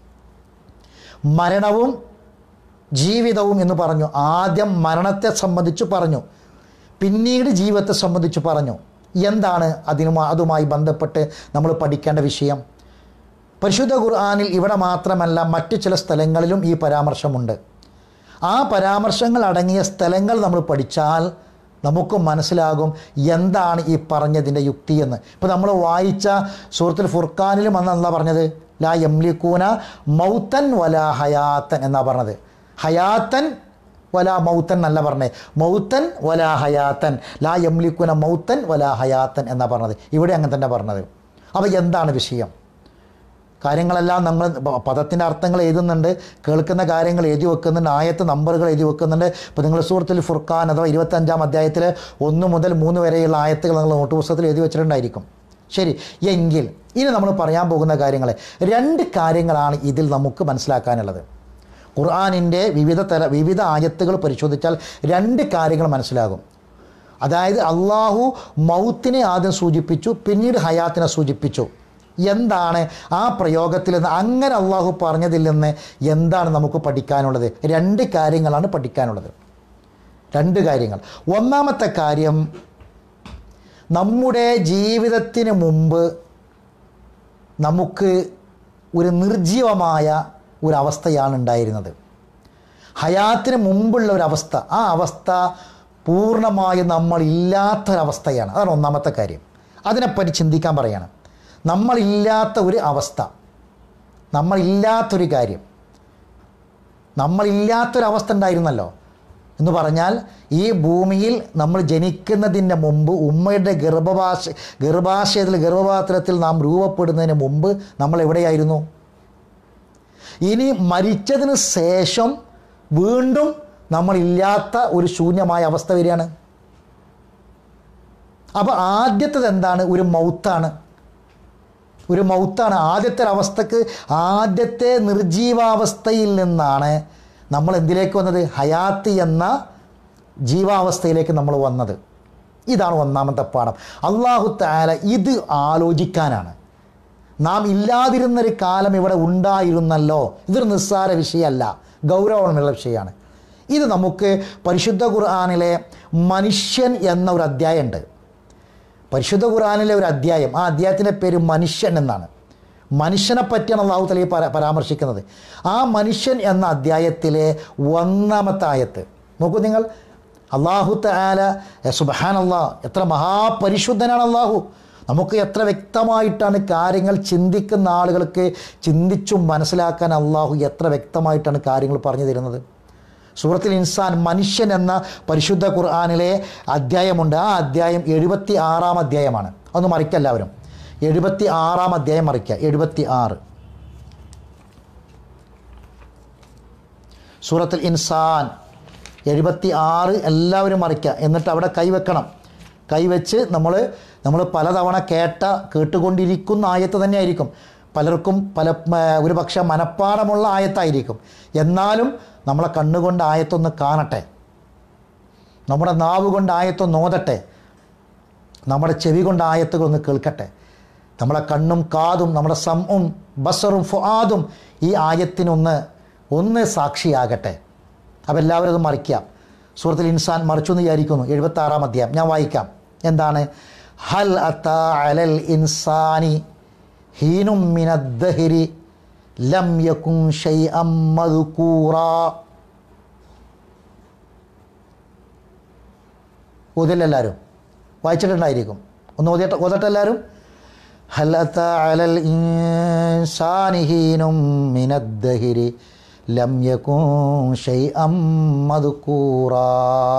മരണവും ജീവിതവും എന്ന് പറഞ്ഞു ആദ്യം മരണത്തെ സംബന്ധിച്ച് പറഞ്ഞു പിന്നീട് ജീവിതത്തെ സംബന്ധിച്ച് പറഞ്ഞു എന്താണ് അതിനുമാ അതുമായി ബന്ധപ്പെട്ട് നമ്മൾ പഠിക്കേണ്ട വിഷയം പരിശുദ്ധ ഖുർആാനിൽ ഇവിടെ മാത്രമല്ല മറ്റു ചില സ്ഥലങ്ങളിലും ഈ പരാമർശമുണ്ട് ആ പരാമർശങ്ങൾ അടങ്ങിയ സ്ഥലങ്ങൾ നമ്മൾ പഠിച്ചാൽ നമുക്ക് മനസ്സിലാകും എന്താണ് ഈ പറഞ്ഞതിൻ്റെ യുക്തിയെന്ന് ഇപ്പോൾ നമ്മൾ വായിച്ച സൂറത്തുൽ ഫുർഖാനിലും അന്ന് എന്താ പറഞ്ഞത് ലാ യംലിക്കൂന മൗത്തൻ വല ഹയാത്തൻ എന്നാ പറഞ്ഞത് ഹയാത്തൻ വല മൗത്തൻ എന്നല്ല പറഞ്ഞത് മൗത്തൻ വല ഹയാത്തൻ ലാ യംലിക്കൂന മൗത്തൻ വല ഹയാത്തൻ എന്നാ പറഞ്ഞത് ഇവിടെ അങ്ങനെ തന്നെ പറഞ്ഞത് അപ്പോൾ എന്താണ് വിഷയം കാര്യങ്ങളെല്ലാം നമ്മൾ പദത്തിൻ്റെ അർത്ഥങ്ങൾ എഴുതുന്നുണ്ട് കേൾക്കുന്ന കാര്യങ്ങൾ എഴുതി വെക്കുന്നുണ്ട് ആയത്ത് നമ്പറുകൾ എഴുതി വെക്കുന്നുണ്ട് ഇപ്പോൾ നിങ്ങൾ സുഹൃത്തിൽ ഫുർഖാൻ അഥവാ ഇരുപത്തഞ്ചാം അധ്യായത്തിൽ ഒന്ന് മുതൽ മൂന്ന് വരെയുള്ള ആയത്തുകൾ നിങ്ങൾ നോട്ട് പുസ്തകത്തിൽ എഴുതി വെച്ചിട്ടുണ്ടായിരിക്കും ശരി എങ്കിൽ ഇനി നമ്മൾ പറയാൻ പോകുന്ന കാര്യങ്ങൾ രണ്ട് കാര്യങ്ങളാണ് ഇതിൽ നമുക്ക് മനസ്സിലാക്കാനുള്ളത് ഖുർആാനിൻ്റെ വിവിധ തര വിവിധ ആയത്തുകൾ പരിശോധിച്ചാൽ രണ്ട് കാര്യങ്ങൾ മനസ്സിലാകും അതായത് അള്ളാഹു മൗത്തിനെ ആദ്യം സൂചിപ്പിച്ചു പിന്നീട് ഹയാത്തിനെ സൂചിപ്പിച്ചു എന്താണ് ആ പ്രയോഗത്തിൽ നിന്ന് അങ്ങനെ അള്ളാഹു പറഞ്ഞതിൽ നിന്ന് എന്താണ് നമുക്ക് പഠിക്കാനുള്ളത് രണ്ട് കാര്യങ്ങളാണ് പഠിക്കാനുള്ളത് രണ്ട് കാര്യങ്ങൾ ഒന്നാമത്തെ കാര്യം നമ്മുടെ ജീവിതത്തിന് മുമ്പ് നമുക്ക് ഒരു നിർജീവമായ ഒരവസ്ഥയാണ് ഉണ്ടായിരുന്നത് ഹയാത്തിന് മുമ്പുള്ള ഒരവസ്ഥ ആ അവസ്ഥ പൂർണ്ണമായും നമ്മൾ ഇല്ലാത്തൊരവസ്ഥയാണ് അതാണ് ഒന്നാമത്തെ കാര്യം അതിനെപ്പറ്റി ചിന്തിക്കാൻ പറയാണ് നമ്മളില്ലാത്ത ഒരു അവസ്ഥ നമ്മളില്ലാത്തൊരു കാര്യം നമ്മളില്ലാത്തൊരവസ്ഥ ഉണ്ടായിരുന്നല്ലോ എന്ന് പറഞ്ഞാൽ ഈ ഭൂമിയിൽ നമ്മൾ ജനിക്കുന്നതിൻ്റെ മുമ്പ് ഉമ്മയുടെ ഗർഭഭാഷ ഗർഭാശയത്തിൽ ഗർഭപാത്രത്തിൽ നാം രൂപപ്പെടുന്നതിന് മുമ്പ് നമ്മൾ എവിടെയായിരുന്നു ഇനി മരിച്ചതിന് ശേഷം വീണ്ടും നമ്മളില്ലാത്ത ഒരു ശൂന്യമായ അവസ്ഥ വരികയാണ് അപ്പോൾ ആദ്യത്തത് എന്താണ് ഒരു മൗത്താണ് ഒരു മൗത്താണ് ആദ്യത്തെ ഒരു അവസ്ഥക്ക് ആദ്യത്തെ നിർജീവാവസ്ഥയിൽ നിന്നാണ് നമ്മൾ എന്തിലേക്ക് വന്നത് ഹയാത്ത് എന്ന ജീവാവസ്ഥയിലേക്ക് നമ്മൾ വന്നത് ഇതാണ് ഒന്നാമത്തെ പാഠം അള്ളാഹു താല ഇത് ആലോചിക്കാനാണ് നാം ഇല്ലാതിരുന്നൊരു കാലം ഇവിടെ ഉണ്ടായിരുന്നല്ലോ ഇതൊരു നിസ്സാര വിഷയമല്ല ഗൗരവമുള്ള വിഷയമാണ് ഇത് നമുക്ക് പരിശുദ്ധ ഖുർആാനിലെ മനുഷ്യൻ എന്ന ഒരു അധ്യായമുണ്ട് പരിശുദ്ധ ഖുർആാനിലെ ഒരു അധ്യായം ആ അധ്യായത്തിൻ്റെ പേര് മനുഷ്യൻ എന്നാണ് മനുഷ്യനെ പറ്റിയാണ് അള്ളാഹു തലയിൽ പരാ പരാമർശിക്കുന്നത് ആ മനുഷ്യൻ എന്ന അധ്യായത്തിലെ ഒന്നാമത്തെ ആയത്ത് നോക്കൂ നിങ്ങൾ അള്ളാഹു താല സുബഹാൻ അള്ളാഹ് എത്ര മഹാപരിശുദ്ധനാണ് അള്ളാഹു നമുക്ക് എത്ര വ്യക്തമായിട്ടാണ് കാര്യങ്ങൾ ചിന്തിക്കുന്ന ആളുകൾക്ക് ചിന്തിച്ചും മനസ്സിലാക്കാൻ അള്ളാഹു എത്ര വ്യക്തമായിട്ടാണ് കാര്യങ്ങൾ പറഞ്ഞു തരുന്നത് സൂറത്തിൽ ഇൻസാൻ മനുഷ്യൻ എന്ന പരിശുദ്ധ ഖുർആാനിലെ അധ്യായമുണ്ട് ആ അധ്യായം എഴുപത്തി ആറാം അധ്യായമാണ് അതൊന്ന് മറിക്കുക എല്ലാവരും എഴുപത്തി ആറാം അധ്യായം മറിക്കുക എഴുപത്തി ആറ് സൂറത്തുൽ ഇൻസാൻ എഴുപത്തി ആറ് എല്ലാവരും മറിക്കുക എന്നിട്ട് അവിടെ കൈവെക്കണം കൈവച്ച് നമ്മൾ നമ്മൾ പലതവണ കേട്ട കേട്ടുകൊണ്ടിരിക്കുന്ന ആയത്ത് തന്നെയായിരിക്കും പലർക്കും പല ഒരു പക്ഷേ മനഃപ്പാടമുള്ള ആയത്തായിരിക്കും എന്നാലും നമ്മളെ കണ്ണുകൊണ്ട് ആയത്തൊന്ന് കാണട്ടെ നമ്മുടെ നാവ് കൊണ്ട് ആയത്തൊന്ന് ഓതട്ടെ നമ്മുടെ ചെവി കൊണ്ട് ആയത്തുകളൊന്ന് കേൾക്കട്ടെ നമ്മളെ കണ്ണും കാതും നമ്മുടെ സമ്മും ബസറും ഫുആദും ഈ ആയത്തിനൊന്ന് ഒന്ന് സാക്ഷിയാകട്ടെ അപ്പോൾ എല്ലാവരും അത് മറിക്കാം സൂറത്തിൽ ഇൻസാൻ മറിച്ചു എന്ന് വിചാരിക്കുന്നു എഴുപത്തി ആറാം അധ്യായം ഞാൻ വായിക്കാം എന്താണ് ഹൽ അത്ത അലൽ ഇൻസാനി ഹീനും മിനദ്ദഹിരി ലം യകുൻ ഷൈഅം മദ്കൂറാ ഓതില്ല എല്ലാവരും വായിച്ചിട്ടുണ്ടായിരിക്കും ഒന്ന് ഓതിയിട്ട് ഓതട്ടെ എല്ലാവരും ഹലത്ത അലൽ ഇൻസാനിഹീനും മിനദ്ദഹിരി ലം യകുൻ ഷൈഅം മദ്കൂറാ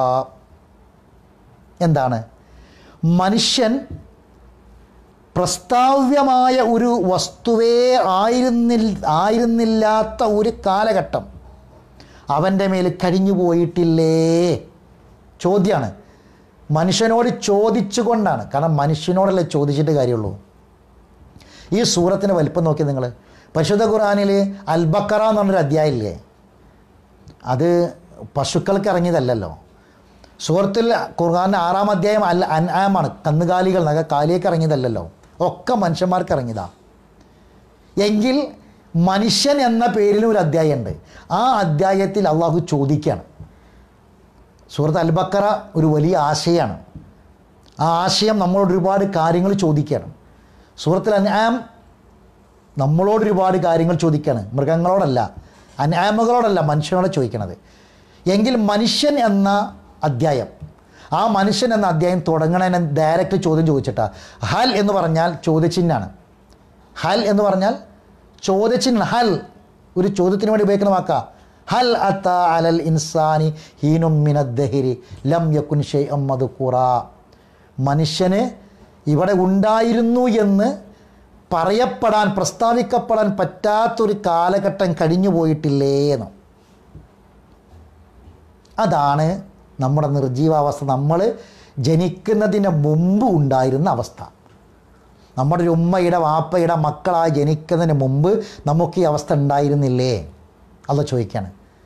എന്താണ് മനുഷ്യൻ പ്രസ്താവ്യമായ ഒരു വസ്തുവേ ആയിരുന്നിൽ ആയിരുന്നില്ലാത്ത ഒരു കാലഘട്ടം അവൻ്റെ മേൽ കഴിഞ്ഞു പോയിട്ടില്ലേ ചോദ്യമാണ് മനുഷ്യനോട് ചോദിച്ചുകൊണ്ടാണ് കാരണം മനുഷ്യനോടല്ലേ ചോദിച്ചിട്ട് കാര്യമുള്ളൂ ഈ സൂറത്തിൻ്റെ വലിപ്പം നോക്കി നിങ്ങൾ പരിശുദ്ധ ഖുർആാനിൽ അൽബക്കറ എന്ന് പറഞ്ഞൊരു അധ്യായമില്ലേ അത് പശുക്കൾക്ക് ഇറങ്ങിയതല്ലല്ലോ സൂറത്തിൽ ഖുർആാൻ്റെ ആറാം അധ്യായം അൽ അൻആമാണ് കന്നുകാലികൾ എന്നൊക്കെ കാലിയൊക്കെ ഇറങ്ങിയതല്ലല്ലോ ഒക്കെ മനുഷ്യന്മാർക്ക് ഇറങ്ങിയതാ എങ്കിൽ മനുഷ്യൻ എന്ന പേരിലും ഒരു അധ്യായമുണ്ട് ആ അധ്യായത്തിൽ അള്ളാഹു ചോദിക്കുകയാണ് സൂറത്ത് അൽബക്കറ ഒരു വലിയ ആശയമാണ് ആ ആശയം നമ്മളോട് ഒരുപാട് കാര്യങ്ങൾ ചോദിക്കുകയാണ് സൂറത്തിൽ അൻആം നമ്മളോട് ഒരുപാട് കാര്യങ്ങൾ ചോദിക്കുകയാണ് മൃഗങ്ങളോടല്ല അൻആമുകളോടല്ല മനുഷ്യനോട് ചോദിക്കണത് എങ്കിൽ മനുഷ്യൻ എന്ന അധ്യായം ആ മനുഷ്യൻ എന്ന അധ്യായം തുടങ്ങണതിന് ഡയറക്റ്റ് ചോദ്യം ചോദിച്ചിട്ടാ ഹൽ എന്ന് പറഞ്ഞാൽ ചോദ്യചിഹ്നാണ് ഹൽ എന്ന് പറഞ്ഞാൽ ചോദ്യചിഹ്നം ഹൽ ഒരു ചോദ്യത്തിന് വേണ്ടി ഉപയോഗിക്കുന്ന വാക്കാ ഹൽ അത്ത അലൽ ഇൻസാനി ഹീനും മിനദ്ദഹിരി ലം യക്കുൻ ഷെയ് അമ്മദ് ഖുറ മനുഷ്യന് ഇവിടെ ഉണ്ടായിരുന്നു എന്ന് പറയപ്പെടാൻ പ്രസ്താവിക്കപ്പെടാൻ പറ്റാത്തൊരു കാലഘട്ടം കഴിഞ്ഞു പോയിട്ടില്ലേ എന്ന് അതാണ് നമ്മുടെ നിർജീവാവസ്ഥ നമ്മൾ ജനിക്കുന്നതിന് മുമ്പ് ഉണ്ടായിരുന്ന അവസ്ഥ നമ്മുടെ ഒരു ഉമ്മയുടെ വാപ്പയുടെ മക്കളായി ജനിക്കുന്നതിന് മുമ്പ് നമുക്ക് ഈ അവസ്ഥ ഉണ്ടായിരുന്നില്ലേ അത് ചോദിക്കുകയാണ്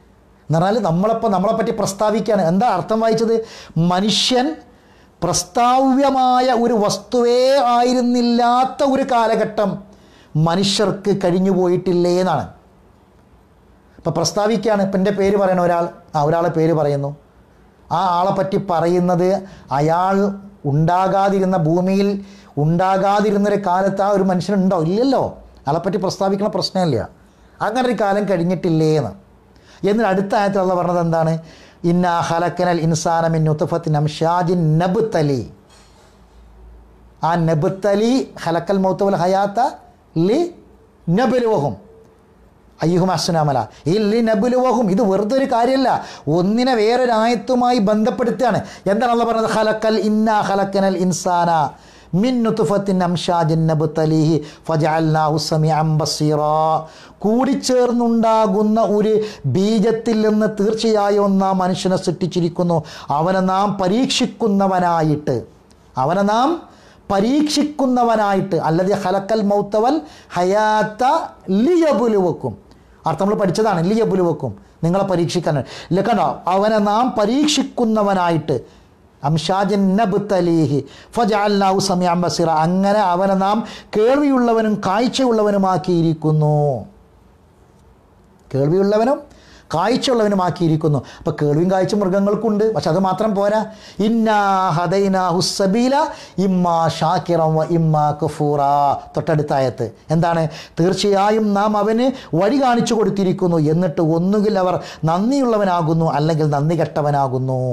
എന്ന് പറഞ്ഞാൽ നമ്മളിപ്പോൾ നമ്മളെപ്പറ്റി പ്രസ്താവിക്കുകയാണ് എന്താ അർത്ഥം വായിച്ചത് മനുഷ്യൻ പ്രസ്താവ്യമായ ഒരു വസ്തുവേ ആയിരുന്നില്ലാത്ത ഒരു കാലഘട്ടം മനുഷ്യർക്ക് കഴിഞ്ഞു പോയിട്ടില്ലേ എന്നാണ് ഇപ്പം പ്രസ്താവിക്കുകയാണ് ഇപ്പം എൻ്റെ പേര് പറയണ ഒരാൾ ആ ഒരാളെ പേര് പറയുന്നു ആ ആളെ പറ്റി പറയുന്നത് അയാൾ ഉണ്ടാകാതിരുന്ന ഭൂമിയിൽ ഉണ്ടാകാതിരുന്നൊരു കാലത്ത് ആ ഒരു മനുഷ്യനുണ്ടോ ഇല്ലല്ലോ അയാളെപ്പറ്റി പ്രസ്താവിക്കണ പ്രശ്നമില്ല അങ്ങനെ ഒരു കാലം കഴിഞ്ഞിട്ടില്ലേ എന്ന് എന്നിട്ട് അടുത്ത ആയത്തിൽ അള്ള പറഞ്ഞത് എന്താണ് ഇന്ന ഹലക്കനൽ ഇൻസാനമിൻ ഉത്തഫത്തിൻ അംഷാജിൻ നബുത്തലി ആ നബുത്തലി ഹലക്കൽ മൗത്തവൽ ഹയാത്ത ലി നബലുവഹും അയ്യുഹും അസുനാമല ഈ ലി നബുലുവഹും ഇത് വെറുതെ ഒരു കാര്യമല്ല ഒന്നിനെ വേറൊരു ആയത്തുമായി ബന്ധപ്പെടുത്തുകയാണ് എന്താണ് അള്ള പറഞ്ഞത് ഹലക്കൽ ഇന്ന ഹലക്കനൽ ഇൻസാന മിൻ നുത്തുഫത്തിൻ അംഷാജിൻ നബുത്തലിഹി ഫജഅൽനാഹു സമീഅൻ ബസീറാ കൂടിച്ചേർന്നുണ്ടാകുന്ന ഒരു ബീജത്തിൽ നിന്ന് തീർച്ചയായും നാം മനുഷ്യനെ സൃഷ്ടിച്ചിരിക്കുന്നു അവനെ നാം പരീക്ഷിക്കുന്നവനായിട്ട് അവനെ നാം പരീക്ഷിക്കുന്നവനായിട്ട് അല്ലത് ഹലക്കൽ മൗത്തവൽ ഹയാത്ത ലിയബുലുവക്കും അർത്ഥം നമ്മൾ പഠിച്ചതാണ് ലിയബുലുവക്കും നിങ്ങളെ പരീക്ഷിക്കാൻ കണ്ടോ അവനെ നാം പരീക്ഷിക്കുന്നവനായിട്ട് അംഷാജൻ നബ്തലീഹി ഫജഅൽനാഹു സമീഅൻ ബസീറ അങ്ങനെ അവനെ നാം കേൾവിയുള്ളവനും കാഴ്ചയുള്ളവനുമാക്കിയിരിക്കുന്നു കേൾവിയുള്ളവനും കാഴ്ചയുള്ളവനുമാക്കിയിരിക്കുന്നു അപ്പോൾ കേൾവിയും കാഴ്ച മൃഗങ്ങൾക്കുണ്ട് പക്ഷെ അത് മാത്രം പോരാ ഇന്നാ ഹദൈനാ ഹുസബീല ഇമ്മാ ഷാക്കിറം വ ഇമ്മാ കഫൂറ തൊട്ടടുത്തായത്ത് എന്താണ് തീർച്ചയായും നാം അവന് വഴി കാണിച്ചു കൊടുത്തിരിക്കുന്നു എന്നിട്ട് ഒന്നുകിൽ അവർ നന്ദിയുള്ളവനാകുന്നു അല്ലെങ്കിൽ നന്ദി കെട്ടവനാകുന്നു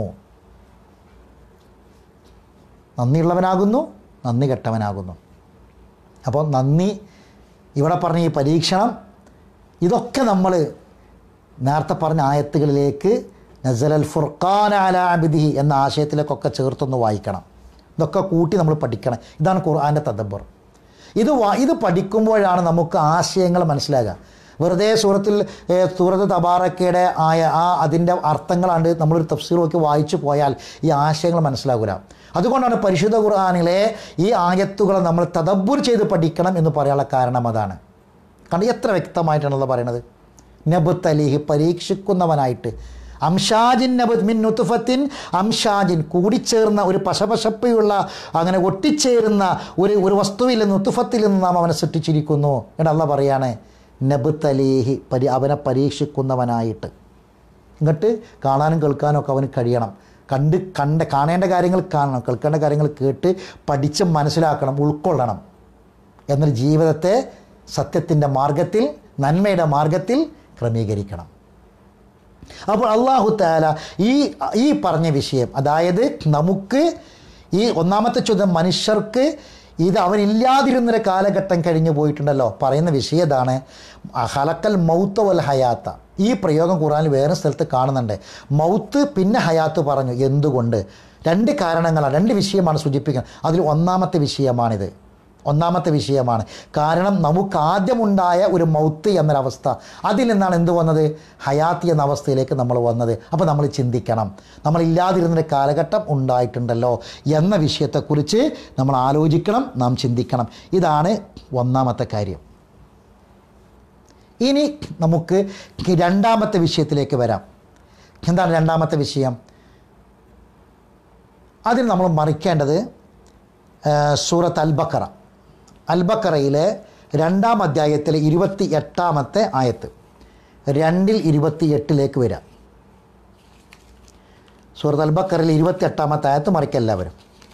നന്ദിയുള്ളവനാകുന്നു നന്ദി കെട്ടവനാകുന്നു അപ്പോൾ നന്ദി ഇവിടെ പറഞ്ഞ ഈ പരീക്ഷണം ഇതൊക്കെ നമ്മൾ നേരത്തെ പറഞ്ഞ ആയത്തുകളിലേക്ക് നസലൽ ഫുർഖാൻ അലാബിദിഹി എന്ന ആശയത്തിലേക്കൊക്കെ ചേർത്തൊന്ന് വായിക്കണം ഇതൊക്കെ കൂട്ടി നമ്മൾ പഠിക്കണം ഇതാണ് ഖുർആൻ്റെ തദബ്ബർ ഇത് വാ ഇത് പഠിക്കുമ്പോഴാണ് നമുക്ക് ആശയങ്ങൾ മനസ്സിലാകുക വെറുതെ സൂറത്തിൽ ഏഹ്, സൂറത്ത് തബാറക്കയുടെ ആയ ആ അതിൻ്റെ അർത്ഥങ്ങളാണ്ട് നമ്മളൊരു തഫ്സീർ നോക്കി വായിച്ചു പോയാൽ ഈ ആശയങ്ങൾ മനസ്സിലാകില്ല അതുകൊണ്ടാണ് പരിശുദ്ധ ഖുർആാനിലെ ഈ ആയത്തുകളെ നമ്മൾ തദബ്ബുർ ചെയ്ത് പഠിക്കണം എന്ന് പറയാനുള്ള കാരണം അതാണ് കാരണം എത്ര വ്യക്തമായിട്ടാണല്ലോ പറയണത് നബുത്ത് അലിഹി പരീക്ഷിക്കുന്നവനായിട്ട് അംഷാജിൻ നബുത്ത് മിൻ നുത്തുഫത്തിൻ അംഷാജിൻ കൂടിച്ചേർന്ന ഒരു പശപശപ്പയുള്ള അങ്ങനെ ഒട്ടിച്ചേരുന്ന ഒരു ഒരു വസ്തുവിൽ നിന്ന് നുത്തുഫത്തിൽ നിന്ന് നാം അവനെ സൃഷ്ടിച്ചിരിക്കുന്നു എന്നല്ല പറയാണ് നബുത്ത് അലിഹി പരി അവനെ പരീക്ഷിക്കുന്നവനായിട്ട് ഇങ്ങോട്ട് കാണാനും കേൾക്കാനും ഒക്കെ അവന് കഴിയണം കണ്ട് കണ്ട് കാണേണ്ട കാര്യങ്ങൾ കാണണം കേൾക്കേണ്ട കാര്യങ്ങൾ കേട്ട് പഠിച്ച് മനസ്സിലാക്കണം ഉൾക്കൊള്ളണം എന്നാൽ ജീവിതത്തെ സത്യത്തിൻ്റെ മാർഗത്തിൽ നന്മയുടെ മാർഗത്തിൽ ക്രമീകരിക്കണം അപ്പോൾ അള്ളാഹു താല ഈ ഈ പറഞ്ഞ വിഷയം അതായത് നമുക്ക് ഈ ഒന്നാമത്തെ ചോദ്യം മനുഷ്യർക്ക് ഇത് അവനില്ലാതിരുന്നൊരു കാലഘട്ടം കഴിഞ്ഞു പോയിട്ടുണ്ടല്ലോ പറയുന്ന വിഷയം ഇതാണ് ഹലക്കൽ മൗത്ത് വൽ ഹയാത്ത ഈ പ്രയോഗം ഖുറാനിൽ വേറെ സ്ഥലത്ത് കാണുന്നുണ്ട് മൗത്ത് പിന്നെ ഹയാത്ത് പറഞ്ഞു എന്തുകൊണ്ട് രണ്ട് കാരണങ്ങളാണ് രണ്ട് വിഷയമാണ് സൂചിപ്പിക്കുന്നത് അതിൽ ഒന്നാമത്തെ വിഷയമാണിത് ഒന്നാമത്തെ വിഷയമാണ് കാരണം നമുക്ക് ആദ്യമുണ്ടായ ഒരു മൗത്ത് എന്നൊരവസ്ഥ അതിൽ നിന്നാണ് എന്ത് വന്നത് ഹയാത്തി എന്ന അവസ്ഥയിലേക്ക് നമ്മൾ വന്നത് അപ്പോൾ നമ്മൾ ചിന്തിക്കണം നമ്മളില്ലാതിരുന്നൊരു കാലഘട്ടം ഉണ്ടായിട്ടുണ്ടല്ലോ എന്ന വിഷയത്തെക്കുറിച്ച് നമ്മൾ ആലോചിക്കണം നാം ചിന്തിക്കണം ഇതാണ് ഒന്നാമത്തെ കാര്യം ഇനി നമുക്ക് രണ്ടാമത്തെ വിഷയത്തിലേക്ക് വരാം എന്താണ് രണ്ടാമത്തെ വിഷയം അതിൽ നമ്മൾ മറിക്കേണ്ടത് ആ, സൂറത്ത് അൽബക്കറ അൽബക്കറയിലെ രണ്ടാം അധ്യായത്തിലെ ഇരുപത്തി എട്ടാമത്തെ ആയത്ത് രണ്ടിൽ ഇരുപത്തി എട്ടിലേക്ക് വരാം സൂറത്ത് അൽബക്കറയിൽ ഇരുപത്തി എട്ടാമത്തെ ആയത്ത് മറിക്കുക എല്ലാവരും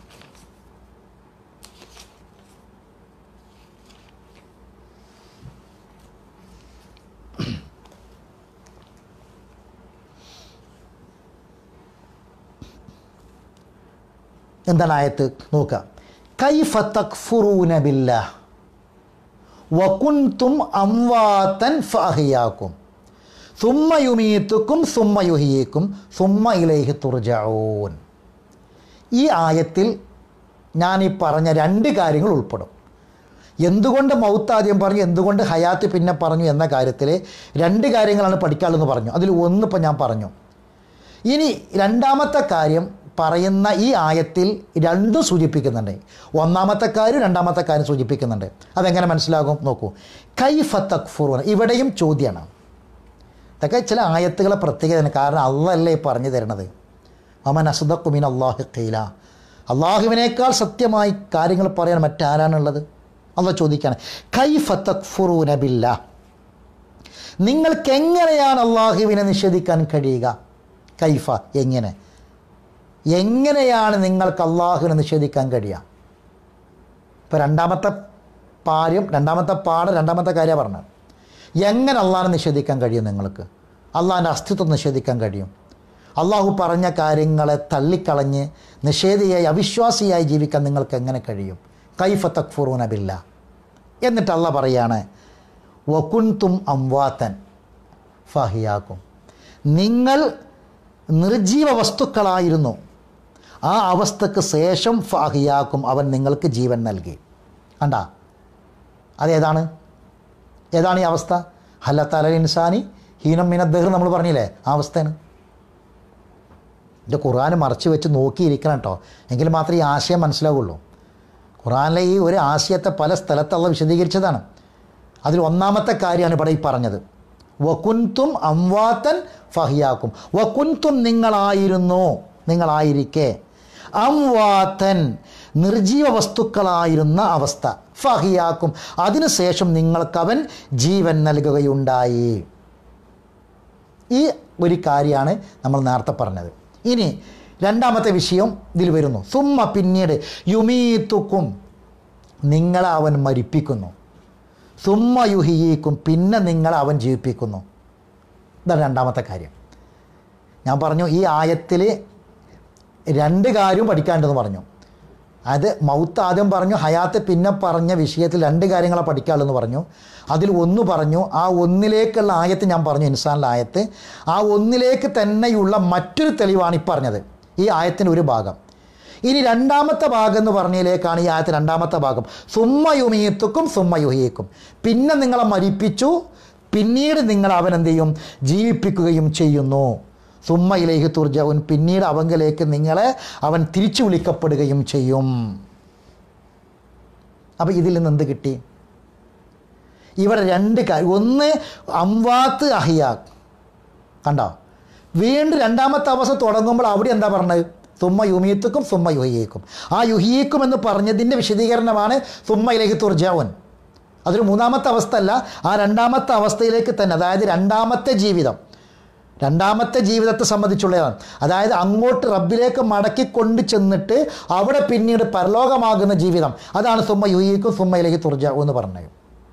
എന്താണ് ആയത്ത് നോക്കുക കൈഫ തക്ഫുറൂന ബില്ലാഹ് വകുൻതും അംവാതൻ ഫഅഹിയാക്കും സുമ്മ യുമീത്തുക്കും സുമ്മ യുഹിയേക്കും സുമ്മ ഇലൈഹി തുർജഊൻ ഈ ആയത്തിൽ ഞാൻ ഈ പറഞ്ഞ രണ്ട് കാര്യങ്ങൾ ഉൾപ്പെടും എന്തുകൊണ്ട് മൗത്ത് ആദ്യം പറഞ്ഞു എന്തുകൊണ്ട് ഹയാത്ത് പിന്നെ പറഞ്ഞു എന്ന കാര്യത്തിൽ രണ്ട് കാര്യങ്ങളാണ് പഠിക്കാനുള്ളതെന്ന് പറഞ്ഞു അതിൽ ഒന്ന് ഇപ്പം ഞാൻ പറഞ്ഞു ഇനി രണ്ടാമത്തെ കാര്യം പറയുന്ന ഈ ആയത്തിൽ രണ്ടും സൂചിപ്പിക്കുന്നുണ്ട് ഒന്നാമത്തെ കാര്യം രണ്ടാമത്തെ കാര്യം സൂചിപ്പിക്കുന്നുണ്ട് അതെങ്ങനെ മനസ്സിലാകും നോക്കൂ കൈഫ തക്ഫുറൂൻ ഇവിടെയും ചോദ്യമാണ് ഇതൊക്കെ ചില ആയത്തുകളെ പ്രത്യേകതയാണ് കാരണം അള്ളല്ലേ പറഞ്ഞു തരണത് അമൻ അസുദക്കുമിൻ അള്ളാഹു കീല അള്ളാഹുവിനേക്കാൾ സത്യമായി കാര്യങ്ങൾ പറയാൻ മറ്റാരാണുള്ളത് അള്ള ചോദിക്കുകയാണ് കൈഫ തക്ഫുറൂന ബില്ല നിങ്ങൾക്ക് എങ്ങനെയാണ് അള്ളാഹുവിനെ നിഷേധിക്കാൻ കഴിയുക കൈഫ എങ്ങനെ എങ്ങനെയാണ് നിങ്ങൾക്ക് അള്ളാഹുവിനെ നിഷേധിക്കാൻ കഴിയുക ഇപ്പോൾ രണ്ടാമത്തെ പാര്യം രണ്ടാമത്തെ പാഠം രണ്ടാമത്തെ കാര്യമാണ് പറഞ്ഞത് എങ്ങനെ അള്ളാഹിനെ നിഷേധിക്കാൻ കഴിയും നിങ്ങൾക്ക് അള്ളാഹിൻ്റെ അസ്തിത്വം നിഷേധിക്കാൻ കഴിയും അള്ളാഹു പറഞ്ഞ കാര്യങ്ങളെ തള്ളിക്കളഞ്ഞ് നിഷേധിയായി അവിശ്വാസിയായി ജീവിക്കാൻ നിങ്ങൾക്ക് എങ്ങനെ കഴിയും കൈഫ തക്ഫുറൂന ബില്ല എന്നിട്ട് അള്ള പറയാണ് വകുൻതും അംവാത്തൻ ഫഹിയാക്കും നിങ്ങൾ നിർജീവ വസ്തുക്കളായിരുന്നു ആ അവസ്ഥക്ക് ശേഷം ഫാഹിയാക്കും അവൻ നിങ്ങൾക്ക് ജീവൻ നൽകി കണ്ടാ അതേതാണ് ഏതാണ് ഈ അവസ്ഥ ഹല്ലത്തല ഇൻസാനി ഹീനം മിനദ്ദഹർ നമ്മൾ പറഞ്ഞില്ലേ ആ അവസ്ഥയാണ് എൻ്റെ ഖുർആൻ മറച്ചു വെച്ച് നോക്കിയിരിക്കണം കേട്ടോ എങ്കിൽ മാത്രമേ ഈ ആശയം മനസ്സിലാവുള്ളൂ ഖുർആനിലെ ഈ ഒരു ആശയത്തെ പല സ്ഥലത്തുള്ള വിശദീകരിച്ചതാണ് അതിൽ ഒന്നാമത്തെ കാര്യമാണ് ഇവിടെ ഈ പറഞ്ഞത് വകുൻതും അംവാത്തൻ ഫഹിയാക്കും വകുൻതും നിങ്ങളായിരുന്നു നിങ്ങളായിരിക്കെ അംവാത്തൻ നിർജീവ വസ്തുക്കളായിരുന്ന അവസ്ഥ ഫഹിയാക്കും അതിനുശേഷം നിങ്ങൾക്കവൻ ജീവൻ നൽകുകയുണ്ടായി ഈ ഒരു കാര്യമാണ് നമ്മൾ നേരത്തെ പറഞ്ഞത് ഇനി രണ്ടാമത്തെ വിഷയം ഇതിൽ വരുന്നു സുമ്മ പിന്നീട് യുമീത്തുക്കും നിങ്ങളെ അവൻ മരിപ്പിക്കുന്നു സുമ്മ യുഹിയീക്കും പിന്നെ നിങ്ങളെ അവൻ ജീവിപ്പിക്കുന്നു ഇതാണ് രണ്ടാമത്തെ കാര്യം ഞാൻ പറഞ്ഞു ഈ ആയത്തിൽ രണ്ട് കാര്യവും പഠിക്കാനുണ്ടെന്ന് പറഞ്ഞു അത് മൗത്ത് ആദ്യം പറഞ്ഞു ഹയാത്ത് പിന്നെ പറഞ്ഞ വിഷയത്തിൽ രണ്ട് കാര്യങ്ങളെ പഠിക്കാനുള്ളതെന്ന് പറഞ്ഞു അതിൽ ഒന്ന് പറഞ്ഞു ആ ഒന്നിലേക്കുള്ള ആയത്ത് ഞാൻ പറഞ്ഞു ഇൻസാനിലെ ആയത്ത് ആ ഒന്നിലേക്ക് തന്നെയുള്ള മറ്റൊരു തെളിവാണ് ഈ പറഞ്ഞത് ഈ ആയത്തിൻ്റെ ഒരു ഭാഗം ഇനി രണ്ടാമത്തെ ഭാഗം എന്ന് പറഞ്ഞതിലേക്കാണ് ഈ ആയത്ത് രണ്ടാമത്തെ ഭാഗം സുമ്മ യുമീത്തുക്കും സുമ്മ യുഹിയേക്കും പിന്നെ നിങ്ങളെ മരിപ്പിച്ചു പിന്നീട് നിങ്ങൾ അവൻ എന്ത് ചെയ്യും ജീവിപ്പിക്കുകയും ചെയ്യുന്നു സുമ്മ ഇലേഹി തുർജവൻ പിന്നീട് അവങ്കിലേക്ക് നിങ്ങളെ അവൻ തിരിച്ചു വിളിക്കപ്പെടുകയും ചെയ്യും അപ്പോൾ ഇതിൽ നിന്ന് എന്ത് കിട്ടി ഇവിടെ രണ്ട് കാര്യം ഒന്ന് അംവാത്ത് അഹിയാഖ് കണ്ടോ വീണ്ടും രണ്ടാമത്തെ അവസ്ഥ തുടങ്ങുമ്പോൾ അവിടെ എന്താ പറഞ്ഞത് സുമ്മ യുമീത്തുക്കും സുമ്മ യുഹിയേക്കും ആ യുഹിയേക്കും എന്ന് പറഞ്ഞതിൻ്റെ വിശദീകരണമാണ് സുമ്മ ഇലഹി തുർജാവൻ അതൊരു മൂന്നാമത്തെ അവസ്ഥ അല്ല ആ രണ്ടാമത്തെ അവസ്ഥയിലേക്ക് തന്നെ അതായത് രണ്ടാമത്തെ ജീവിതം രണ്ടാമത്തെ ജീവിതത്തെ സംബന്ധിച്ചുള്ളതാണ് അതായത് അങ്ങോട്ട് റബ്ബിലേക്ക് മടക്കി കൊണ്ട് ചെന്നിട്ട് അവിടെ പിന്നീട് പരലോകമാകുന്ന ജീവിതം അതാണ് സുമ്മ യുഹിക്കും സുമ്മ ഇലഹി തുർജാവു എന്ന് പറഞ്ഞത്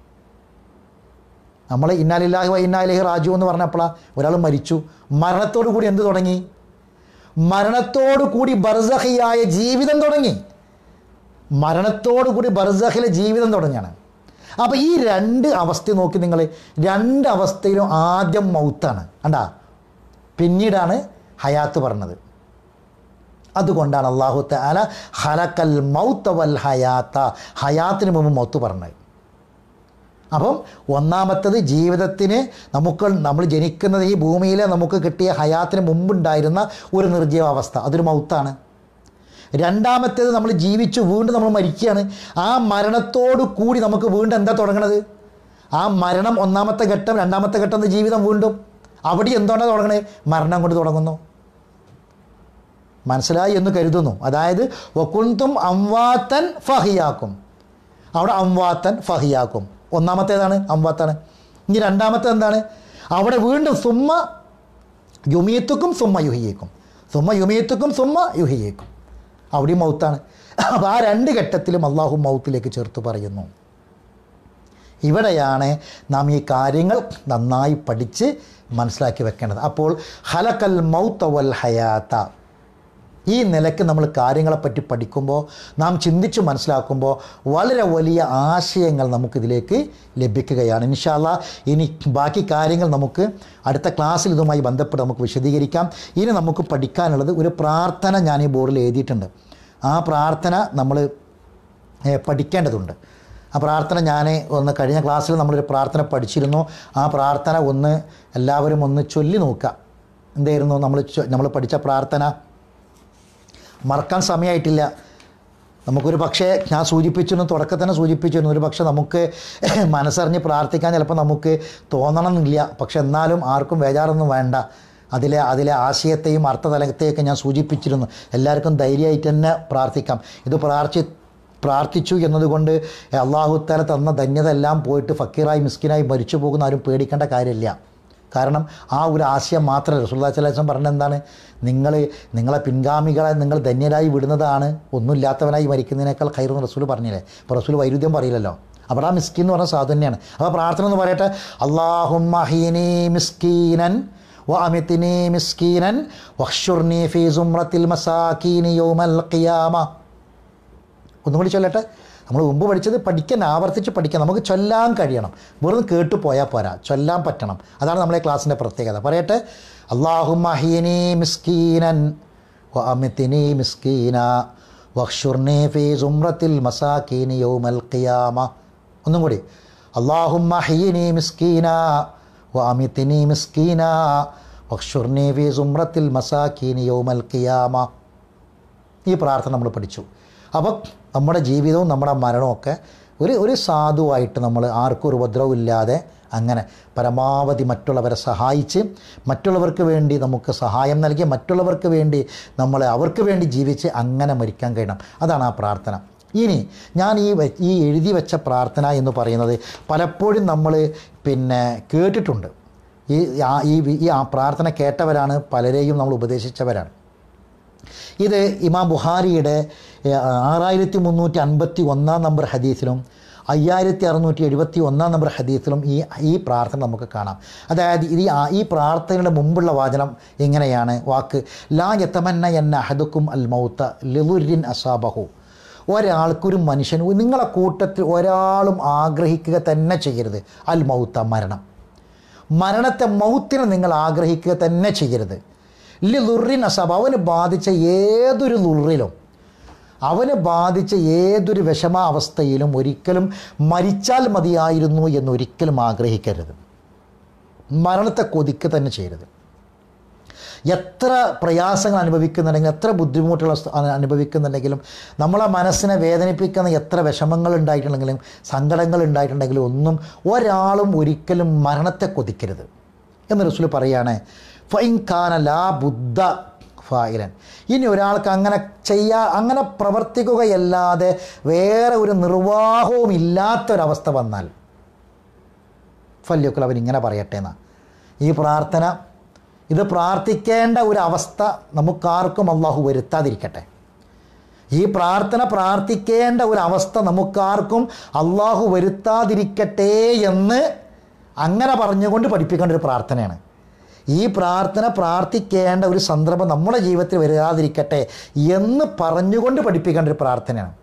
നമ്മൾ ഇന്നാലില്ലാഹി വ ഇന്നാലിഹി റാജു എന്ന് പറഞ്ഞപ്പോഴാണ് ഒരാൾ മരിച്ചു മരണത്തോടു കൂടി എന്ത് തുടങ്ങി മരണത്തോടു കൂടി ബർസഹിയായ ജീവിതം തുടങ്ങി മരണത്തോടു കൂടി ബർസഹിലെ ജീവിതം തുടങ്ങിയാണ് അപ്പോൾ ഈ രണ്ട് അവസ്ഥ നോക്കി നിങ്ങൾ രണ്ട് അവസ്ഥയിലും ആദ്യം മൗത്താണ് കണ്ടാ പിന്നീടാണ് ഹയാത്ത് പറഞ്ഞത് അതുകൊണ്ടാണ് അള്ളാഹു താല ഹലക്കൽ മൗത്ത വൽ ഹയാത്ത ഹയാത്തിന് മുമ്പ് മൗത്ത് പറഞ്ഞത് അപ്പം ഒന്നാമത്തത് ജീവിതത്തിന് നമുക്ക് നമ്മൾ ജനിക്കുന്നത് ഈ ഭൂമിയിലെ നമുക്ക് കിട്ടിയ ഹയാത്തിന് മുമ്പുണ്ടായിരുന്ന ഒരു നിർജീവാവസ്ഥ അതൊരു മൗത്താണ് രണ്ടാമത്തേത് നമ്മൾ ജീവിച്ചു വീണ്ടും നമ്മൾ മരിക്കുകയാണ് ആ മരണത്തോടു കൂടി നമുക്ക് വീണ്ടും എന്താ തുടങ്ങണത് ആ മരണം ഒന്നാമത്തെ ഘട്ടം രണ്ടാമത്തെ ഘട്ടം എന്ന ജീവിതം വീണ്ടും അവിടെ എന്തുകൊണ്ടാണ് തുടങ്ങണത് മരണം കൊണ്ട് തുടങ്ങുന്നു മനസ്സിലായി എന്ന് കരുതുന്നു അതായത് വക്കുന്തും അംവാത്തൻ ഫഹിയാക്കും അവിടെ അംവാത്തൻ ഫഹിയാക്കും ഒന്നാമത്തേതാണ് അംവാത്താണ് ഇനി രണ്ടാമത്തെ എന്താണ് അവിടെ വീണ്ടും സുമ്മ യുമീത്തുക്കും സുമ്മ യുഹിയേക്കും സുമ്മ യുമീത്തുക്കും സുമ്മ യുഹിയേക്കും അവിടെയും മൗത്താണ് അപ്പോൾ ആ രണ്ട് ഘട്ടത്തിലും അള്ളാഹു മൗത്തിലേക്ക് ചേർത്ത് പറയുന്നു ഇവിടെയാണ് നാം ഈ കാര്യങ്ങൾ നന്നായി പഠിച്ച് മനസ്സിലാക്കി വെക്കേണ്ടത് അപ്പോൾ ഹലക്കൽ മൗത്ത വൽ ഹയാത്ത ഈ നിലയ്ക്ക് നമ്മൾ കാര്യങ്ങളെപ്പറ്റി പഠിക്കുമ്പോൾ നാം ചിന്തിച്ച് മനസ്സിലാക്കുമ്പോൾ വളരെ വലിയ ആശയങ്ങൾ നമുക്കിതിലേക്ക് ലഭിക്കുകയാണ് ഇൻഷാല്ല ഇനി ബാക്കി കാര്യങ്ങൾ നമുക്ക് അടുത്ത ക്ലാസ്സിൽ ഇതുമായി ബന്ധപ്പെട്ട് നമുക്ക് വിശദീകരിക്കാം ഇനി നമുക്ക് പഠിക്കാനുള്ളത് ഒരു പ്രാർത്ഥന ഞാൻ ഈ ബോർഡിൽ എഴുതിയിട്ടുണ്ട് ആ പ്രാർത്ഥന നമ്മൾ ഏ, പഠിക്കേണ്ടതുണ്ട് ആ പ്രാർത്ഥന ഞാൻ ഒന്ന് കഴിഞ്ഞ ക്ലാസ്സിൽ നമ്മളൊരു പ്രാർത്ഥന പഠിച്ചിരുന്നു ആ പ്രാർത്ഥന ഒന്ന് എല്ലാവരും ഒന്ന് ചൊല്ലി നോക്കുക എന്തായിരുന്നു നമ്മൾ ചൊ- നമ്മൾ പഠിച്ച പ്രാർത്ഥന മറക്കാൻ സമയമായിട്ടില്ല നമുക്കൊരു പക്ഷേ ഞാൻ സൂചിപ്പിച്ചിരുന്നു തുടക്കത്തിൽ തന്നെ സൂചിപ്പിച്ചിരുന്നു ഒരു പക്ഷേ നമുക്ക് മനസ്സറിഞ്ഞ് പ്രാർത്ഥിക്കാൻ ചിലപ്പോൾ നമുക്ക് തോന്നണമെന്നില്ല പക്ഷെ എന്നാലും ആർക്കും ബേജാറൊന്നും വേണ്ട അതിലെ അതിലെ ആശയത്തെയും അർത്ഥതലത്തെയൊക്കെ ഞാൻ സൂചിപ്പിച്ചിരുന്നു എല്ലാവർക്കും ധൈര്യമായിട്ട് തന്നെ പ്രാർത്ഥിക്കാം ഇത് പ്രാർത്ഥി പ്രാർത്ഥിച്ചു എന്നതുകൊണ്ട് അള്ളാഹുത്താല തന്ന ധന്യത എല്ലാം പോയിട്ട് ഫക്കീറായി മിസ്കിനായി മരിച്ചു പോകുന്ന ആരും പേടിക്കേണ്ട കാര്യമില്ല കാരണം ആ ഒരു ആശയം മാത്രമല്ല റസൂല്ലാ സ്വലാസം പറഞ്ഞത് എന്താണ് നിങ്ങൾ നിങ്ങളെ പിൻഗാമികളെ നിങ്ങൾ ധന്യരായി വിടുന്നതാണ് ഒന്നുമില്ലാത്തവനായി മരിക്കുന്നതിനേക്കാൾ ഖൈറെന്ന് റസൂൽ പറഞ്ഞില്ലേ അപ്പോൾ റസൂൽ വൈരുദ്ധ്യം പറയില്ലല്ലോ അപ്പോൾ ആ മിസ്കിൻ എന്ന് പറഞ്ഞ സാധു തന്നെയാണ് അപ്പോൾ പ്രാർത്ഥന എന്ന് പറയട്ടെ അള്ളാഹുമഹീനി മിസ്കീനൻ വഅമിത്തിനി മിസ്കീനൻ വഹ്ഷുർനി ഫീ സുംറത്തിൽ മസാക്കീനി യൗമൽ ഖിയാമ ഒന്നും കൂടി ചൊല്ലട്ടെ നമ്മൾ മുമ്പ് പഠിച്ചത് പഠിക്കാൻ ആവർത്തിച്ച് പഠിക്കാൻ നമുക്ക് ചൊല്ലാൻ കഴിയണം വെറും കേട്ടു പോയാൽ പോരാ ചൊല്ലാൻ പറ്റണം അതാണ് നമ്മളെ ക്ലാസ്സിൻ്റെ പ്രത്യേകത പറയട്ടെ അള്ളാഹു മഹീനി മിസ്കീനൻ വ അമിത്തിനി മിസ്കീന വക്ഷുർനി ഫീ സുംറത്തിൽ മസാക്കീനി യൗമൽ ഖിയാമ ഒന്നും കൂടി അള്ളാഹു മഹീനി മിസ്കീന വ അമിത്തിനി മിസ്കീന വക്ഷുർനി ഫീ സുംറത്തിൽ മസാക്കീനി യൗമൽ ഖിയാമ ഈ പ്രാർത്ഥന നമ്മൾ പഠിച്ചു അപ്പോൾ നമ്മുടെ ജീവിതവും നമ്മുടെ മരണവും ഒക്കെ ഒരു ഒരു സാധുവായിട്ട് നമ്മൾ ആർക്കും ഒരു ഉപദ്രവം ഇല്ലാതെ അങ്ങനെ പരമാവധി മറ്റുള്ളവരെ സഹായിച്ച് മറ്റുള്ളവർക്ക് വേണ്ടി നമുക്ക് സഹായം നൽകി മറ്റുള്ളവർക്ക് വേണ്ടി നമ്മൾ അവർക്ക് വേണ്ടി ജീവിച്ച് അങ്ങനെ മരിക്കാൻ കഴിയണം അതാണ് ആ പ്രാർത്ഥന ഇനി ഞാൻ ഈ വെ- ഈ എഴുതി വെച്ച പ്രാർത്ഥന എന്ന് പറയുന്നത് പലപ്പോഴും നമ്മൾ പിന്നെ കേട്ടിട്ടുണ്ട് ഈ ആ- ഈ വി- ഈ ആ പ്രാർത്ഥന കേട്ടവരാണ് പലരെയും നമ്മൾ ഉപദേശിച്ചവരാണ് ഇത് ഇമാം ബുഹാരിയുടെ ഏഹ്, ആറായിരത്തി മുന്നൂറ്റി അൻപത്തി ഒന്നാം നമ്പർ ഹദീസിലും അയ്യായിരത്തി അറുന്നൂറ്റി എഴുപത്തി ഒന്നാം നമ്പർ ഹദീസിലും ഈ ഈ പ്രാർത്ഥന നമുക്ക് കാണാം അതായത് ഇത് ഈ ആ- ഈ പ്രാർത്ഥനയുടെ മുമ്പുള്ള വാചനം എങ്ങനെയാണ് വാക്ക് ലാ യത്തമന്ന എന്ന അഹദുക്കും അൽ മൗത്ത ലിലുരിൻ അസാബഹു ഒരാൾക്കൊരു മനുഷ്യൻ നിങ്ങളെ കൂട്ടത്തിൽ ഒരാളും ആഗ്രഹിക്കുക തന്നെ ചെയ്യരുത് അൽ മൗത്ത മരണം മരണത്തെ മൗത്തിനെ നിങ്ങൾ ആഗ്രഹിക്കുക തന്നെ ചെയ്യരുത് ലി ലുറിൻ അസബ് അവന് ബാധിച്ച ഏതൊരു ലുറിലും അവന് ബാധിച്ച ഏതൊരു വിഷമാവസ്ഥയിലും ഒരിക്കലും മരിച്ചാൽ മതിയായിരുന്നു എന്നൊരിക്കലും ആഗ്രഹിക്കരുത് മരണത്തെ കൊതിക്കുക തന്നെ ചെയ്യരുത് എത്ര പ്രയാസങ്ങൾ അനുഭവിക്കുന്നുണ്ടെങ്കിലും എത്ര ബുദ്ധിമുട്ടുകൾ സ്ഥ- അ- അനുഭവിക്കുന്നുണ്ടെങ്കിലും നമ്മളെ മനസ്സിനെ വേദനിപ്പിക്കുന്ന എത്ര വിഷമങ്ങൾ ഉണ്ടായിട്ടുണ്ടെങ്കിലും സങ്കടങ്ങൾ ഉണ്ടായിട്ടുണ്ടെങ്കിലും ഒന്നും ഒരാളും ഒരിക്കലും മരണത്തെ കൊതിക്കരുത് എന്ന് റസൂൽ പറയാണ് ഫൈൻ ഖാന ലാ ബുദ്ധ ഫായിലൻ ഇനി ഒരാൾക്ക് അങ്ങനെ ചെയ്യാ അങ്ങനെ പ്രവർത്തിക്കുകയല്ലാതെ വേറെ ഒരു നിർവാഹവും ഇല്ലാത്തൊരവസ്ഥ വന്നാൽ ഫല്യുക്കൽ അവൻ ഇങ്ങനെ പറയട്ടെ എന്നാ ഈ പ്രാർത്ഥന ഇത് പ്രാർത്ഥിക്കേണ്ട ഒരു അവസ്ഥ നമുക്കാർക്കും അള്ളാഹു വരുത്താതിരിക്കട്ടെ ഈ പ്രാർത്ഥന പ്രാർത്ഥിക്കേണ്ട ഒരു അവസ്ഥ നമുക്കാർക്കും അള്ളാഹു വരുത്താതിരിക്കട്ടെ എന്ന് അങ്ങനെ പറഞ്ഞുകൊണ്ട് പഠിപ്പിക്കേണ്ട ഒരു പ്രാർത്ഥനയാണ് ഈ പ്രാർത്ഥന പ്രാർത്ഥിക്കേണ്ട ഒരു സന്ദർഭം നമ്മുടെ ജീവിതത്തിൽ വരാതിരിക്കട്ടെ എന്ന് പറഞ്ഞുകൊണ്ട് പഠിപ്പിക്കേണ്ട ഒരു പ്രാർത്ഥനയാണ്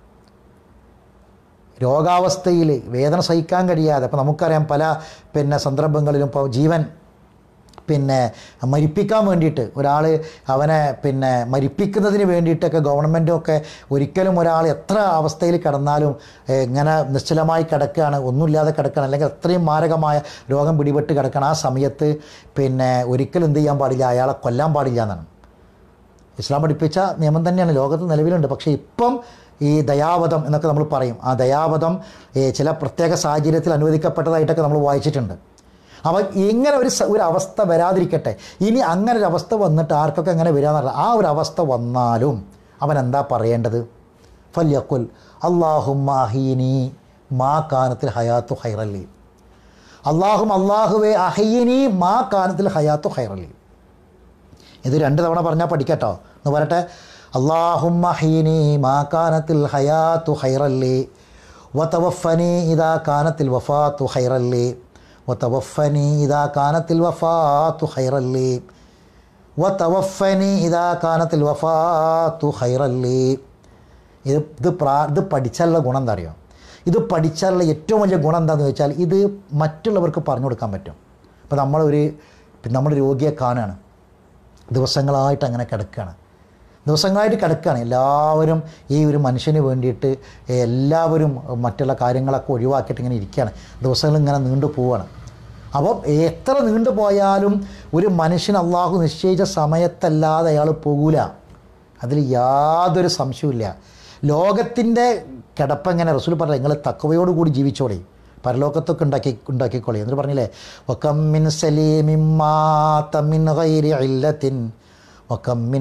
രോഗാവസ്ഥയിൽ വേദന സഹിക്കാൻ കഴിയാതെ അപ്പോൾ നമുക്കറിയാം പല പിന്നെ സന്ദർഭങ്ങളിലും ഇപ്പോൾ ജീവൻ പിന്നെ മരിപ്പിക്കാൻ വേണ്ടിയിട്ട് ഒരാൾ അവനെ പിന്നെ മരിപ്പിക്കുന്നതിന് വേണ്ടിയിട്ടൊക്കെ ഗവൺമെൻറ്റൊക്കെ ഒരിക്കലും ഒരാൾ എത്ര അവസ്ഥയിൽ കിടന്നാലും ഏഹ്, ഇങ്ങനെ നിശ്ചലമായി കിടക്കുകയാണ് ഒന്നുമില്ലാതെ കിടക്കുകയാണ് അല്ലെങ്കിൽ അത്രയും മാരകമായ രോഗം പിടിപെട്ട് കിടക്കണം ആ സമയത്ത് പിന്നെ ഒരിക്കലും എന്ത് ചെയ്യാൻ പാടില്ല അയാളെ കൊല്ലാൻ പാടില്ല എന്നാണ് ഇസ്ലാം പഠിപ്പിച്ച നിയമം തന്നെയാണ് ലോകത്ത് നിലവിലുണ്ട് പക്ഷേ ഇപ്പം ഈ ദയാവധം എന്നൊക്കെ നമ്മൾ പറയും ആ ദയാവധം ഏ, ചില പ്രത്യേക സാഹചര്യത്തിൽ അനുവദിക്കപ്പെട്ടതായിട്ടൊക്കെ നമ്മൾ വായിച്ചിട്ടുണ്ട് അപ്പോൾ ഇങ്ങനെ ഒരു സ- ഒരു അവസ്ഥ വരാതിരിക്കട്ടെ ഇനി അങ്ങനെ ഒരു അവസ്ഥ വന്നിട്ട് ആർക്കൊക്കെ അങ്ങനെ വരാന്നറിയില്ല ആ ഒരു അവസ്ഥ വന്നാലും അവൻ എന്താ പറയേണ്ടത് ഫല്യക്കുൽ അള്ളാഹുമാഹീനി മാ കാനത്തിൽ ഹയാത്തു ഹൈറല്ലി അള്ളാഹും അള്ളാഹുവെ അഹയ്യനി മാ കാനത്തിൽ ഹയാത്തു ഹൈറല്ലി ഇത് രണ്ട് തവണ പറഞ്ഞാൽ പഠിക്കട്ടോ എന്ന് പറയട്ടെ അള്ളാഹുമ്മഹീനി മാ കാനത്തിൽ ഹയാത്തു ഹൈറല്ലി വതവഫനി ഇതാ കാനത്തിൽ വഫാത്തു ഹൈറല്ലി വതവഫനി ഇതാ കാനത്തിൽ വഫാത്തു ഹൈറല്ലി വതവഫനി ഇതാ കാനത്തിൽ വഫാത്തു ഹൈറല്ലി ഇത് ഇത് പ്രാ ഇത് പഠിച്ചാലുള്ള ഗുണം എന്താ അറിയോ ഇത് പഠിച്ചാലുള്ള ഏറ്റവും വലിയ ഗുണം എന്താണെന്ന് വെച്ചാൽ ഇത് മറ്റുള്ളവർക്ക് പറഞ്ഞു കൊടുക്കാൻ പറ്റും ഇപ്പോൾ നമ്മളൊരു നമ്മൾ രോഗിയെ കാണുകയാണ് ദിവസങ്ങളായിട്ട് അങ്ങനെ കിടക്കുകയാണ് ദിവസങ്ങളായിട്ട് കിടക്കുകയാണ് എല്ലാവരും ഈ ഒരു മനുഷ്യന് വേണ്ടിയിട്ട് എല്ലാവരും മറ്റുള്ള കാര്യങ്ങളൊക്കെ ഒഴിവാക്കിയിട്ട് ഇങ്ങനെ ഇരിക്കുകയാണ് ദിവസങ്ങൾ ഇങ്ങനെ നീണ്ടു പോവുകയാണ് അപ്പോൾ എത്ര നീണ്ടു പോയാലും ഒരു മനുഷ്യൻ അള്ളാഹു നിശ്ചയിച്ച സമയത്തല്ലാതെ അയാൾ പോകൂല അതിൽ യാതൊരു സംശയവുമില്ല ലോകത്തിൻ്റെ കിടപ്പെങ്ങനെ റസൂൽ പറഞ്ഞ നിങ്ങൾ തക്കവയോടുകൂടി ജീവിച്ചോളേ പരലോകത്തൊക്കെ ഉണ്ടാക്കി ഉണ്ടാക്കിക്കോളേ എന്നിട്ട് പറഞ്ഞില്ലേ വക്കമ്മിൻ സലീമിമ്മാത്തമിൻ ഗൈരി ഇല്ലത്തിൻ വക്കമ്മിൻ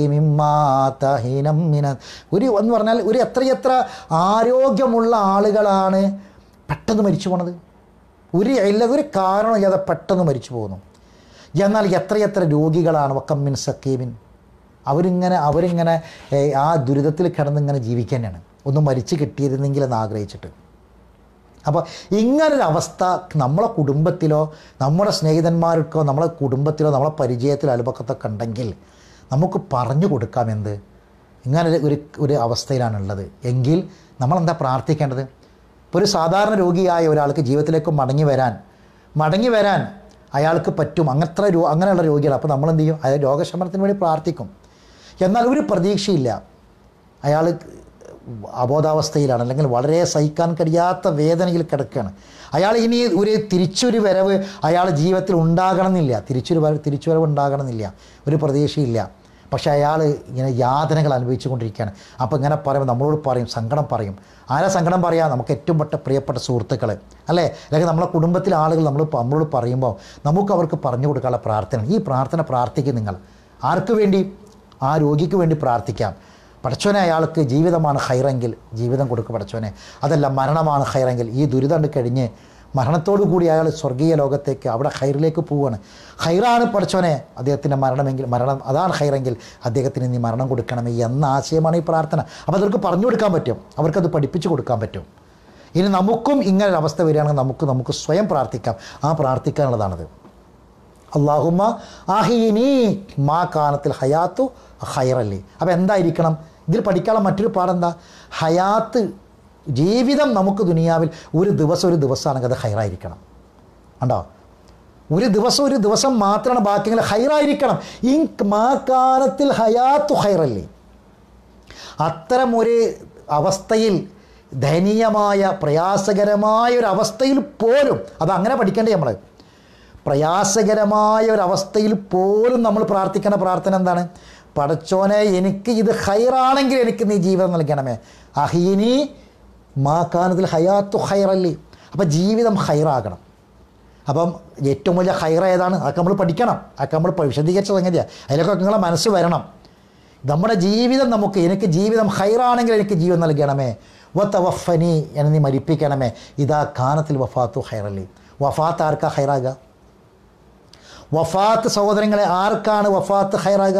സഖീമിമ്മാത്തഹീനം മിന ഒരു എന്ന് പറഞ്ഞാൽ ഒരു എത്രയെത്ര ആരോഗ്യമുള്ള ആളുകളാണ് പെട്ടെന്ന് മരിച്ചു പോണത് ഒരു ഇല്ല ഒരു കാരണമില്ലാതെ പെട്ടെന്ന് മരിച്ചു പോകുന്നു എന്നാൽ എത്രയെത്ര രോഗികളാണ് വക്കമ്മിൻ സക്കീമിൻ അവരിങ്ങനെ അവരിങ്ങനെ ഏ, ആ ദുരിതത്തിൽ കിടന്നിങ്ങനെ ജീവിക്കുക തന്നെയാണ് ഒന്ന് മരിച്ചു കിട്ടിയിരുന്നെങ്കിൽ എന്ന് ആഗ്രഹിച്ചിട്ട് അപ്പോൾ ഇങ്ങനൊരു അവസ്ഥ നമ്മളെ കുടുംബത്തിലോ നമ്മുടെ സ്നേഹിതന്മാർക്കോ നമ്മളെ കുടുംബത്തിലോ നമ്മളെ പരിചയത്തിലോ അലുപക്കത്തൊക്കെ ഉണ്ടെങ്കിൽ നമുക്ക് പറഞ്ഞു കൊടുക്കാം എന്ത് ഇങ്ങനെ ഒരു ഒരു അവസ്ഥയിലാണുള്ളത് എങ്കിൽ നമ്മളെന്താ പ്രാർത്ഥിക്കേണ്ടത് ഇപ്പോൾ ഒരു സാധാരണ രോഗിയായ ഒരാൾക്ക് ജീവിതത്തിലേക്ക് മടങ്ങി വരാൻ മടങ്ങി വരാൻ അയാൾക്ക് പറ്റും അങ്ങനത്തെ രോ അങ്ങനെയുള്ള രോഗികൾ അപ്പോൾ നമ്മൾ എന്ത് ചെയ്യും അയാൾ രോഗശമനത്തിന് വേണ്ടി പ്രാർത്ഥിക്കും എന്നാൽ ഒരു പ്രതീക്ഷയില്ല അയാൾ അബോധാവസ്ഥയിലാണ് അല്ലെങ്കിൽ വളരെ സഹിക്കാൻ കഴിയാത്ത വേദനയിൽ കിടക്കുകയാണ് അയാൾ ഇനി ഒരു തിരിച്ചൊരു വരവ് അയാൾ ജീവിതത്തിൽ ഉണ്ടാകണമെന്നില്ല തിരിച്ചൊരു വരവ് തിരിച്ചുവരവ് ഉണ്ടാകണമെന്നില്ല ഒരു പ്രതീക്ഷയില്ല പക്ഷേ അയാൾ ഇങ്ങനെ യാതനകൾ അനുഭവിച്ചു കൊണ്ടിരിക്കുകയാണ് അപ്പോൾ ഇങ്ങനെ പറയുമ്പോൾ നമ്മളോട് പറയും സങ്കടം പറയും ആരാ സങ്കടം പറയാം നമുക്ക് ഏറ്റവും പെട്ട പ്രിയപ്പെട്ട സുഹൃത്തുക്കൾ അല്ലേ അല്ലെങ്കിൽ നമ്മളെ കുടുംബത്തിലെ ആളുകൾ നമ്മൾ നമ്മളോട് പറയുമ്പോൾ നമുക്ക് അവർക്ക് പറഞ്ഞു കൊടുക്കാനുള്ള പ്രാർത്ഥന ഈ പ്രാർത്ഥന പ്രാർത്ഥിക്കും നിങ്ങൾ ആർക്ക് വേണ്ടി ആ രോഗിക്ക് വേണ്ടി പ്രാർത്ഥിക്കാം പടച്ചോനെ അയാൾക്ക് ജീവിതമാണ് ഹൈറെങ്കിൽ ജീവിതം കൊടുക്കുക പടച്ചോനെ അതല്ല മരണമാണ് ഹൈറെങ്കിൽ ഈ ദുരിതം കഴിഞ്ഞ് മരണത്തോടു കൂടി അയാൾ സ്വർഗീയ ലോകത്തേക്ക് അവിടെ ഹൈറിലേക്ക് പോവുകയാണ് ഹൈറാണ് പടച്ചോനെ അദ്ദേഹത്തിൻ്റെ മരണമെങ്കിൽ മരണം അതാണ് ഹൈറെങ്കിൽ അദ്ദേഹത്തിന് നീ മരണം കൊടുക്കണമേ എന്ന ആശയമാണ് ഈ പ്രാർത്ഥന അപ്പോൾ അവർക്ക് പറഞ്ഞു കൊടുക്കാൻ പറ്റും അവർക്കത് പഠിപ്പിച്ചു കൊടുക്കാൻ പറ്റും ഇനി നമുക്കും ഇങ്ങനെ ഒരു അവസ്ഥ വരികയാണെങ്കിൽ നമുക്ക് നമുക്ക് സ്വയം പ്രാർത്ഥിക്കാം ആ പ്രാർത്ഥിക്കാനുള്ളതാണത് അള്ളാഹുമ്മ ആഹീനി മാ കാനത്തിൽ ഹയാത്തു ഹൈറല്ലേ അപ്പോൾ എന്തായിരിക്കണം ഇതിൽ പഠിക്കാനുള്ള മറ്റൊരു പാടെന്താ ഹയാത്ത് ജീവിതം നമുക്ക് ദുനിയാവിൽ ഒരു ദിവസം ഒരു ദിവസമാണെങ്കിൽ അത് ഹൈറായിരിക്കണം കണ്ടോ ഒരു ദിവസം ഒരു ദിവസം മാത്രമാണ് ബാക്കിയെങ്കിൽ ഹൈറായിരിക്കണം ഈ മാ കാനത്തിൽ ഹയാത്തു ഹൈറല്ലേ അത്തരം ഒരു അവസ്ഥയിൽ ദയനീയമായ പ്രയാസകരമായ ഒരു അവസ്ഥയിൽ പോലും അത് അങ്ങനെ പഠിക്കേണ്ടേ നമ്മൾ പ്രയാസകരമായ ഒരു അവസ്ഥയിൽ പോലും നമ്മൾ പ്രാർത്ഥിക്കുന്ന പ്രാർത്ഥന എന്താണ് പടച്ചോനെ എനിക്ക് ഇത് ഹൈറാണെങ്കിൽ എനിക്ക് നീ ജീവിതം നൽകണമേ അഹീനി മാ കാനത്തിൽ ഹയാത്തു ഹൈറല്ലി അപ്പം ജീവിതം ഹൈറാകണം അപ്പം ഏറ്റവും വലിയ ഹൈറ ഏതാണ് അതൊക്കെ നമ്മൾ പഠിക്കണം അതൊക്കെ നമ്മൾ വിശദീകരിച്ച സംഗതിയാണ് അതിലൊക്കെ നിങ്ങളെ മനസ്സ് വരണം നമ്മുടെ ജീവിതം നമുക്ക് എനിക്ക് ജീവിതം ഹൈറാണെങ്കിൽ എനിക്ക് ജീവൻ നൽകണമേ വത്തവഫനി എന്നെ നീ മരിപ്പിക്കണമേ ഇതാ കാനത്തിൽ വഫാത്തു ഹൈറല്ലി വഫാത്ത് ആർക്കാ ഹൈറാകുക വഫാത്ത് സഹോദരങ്ങളെ ആർക്കാണ് വഫാത്ത് ഹൈറാകുക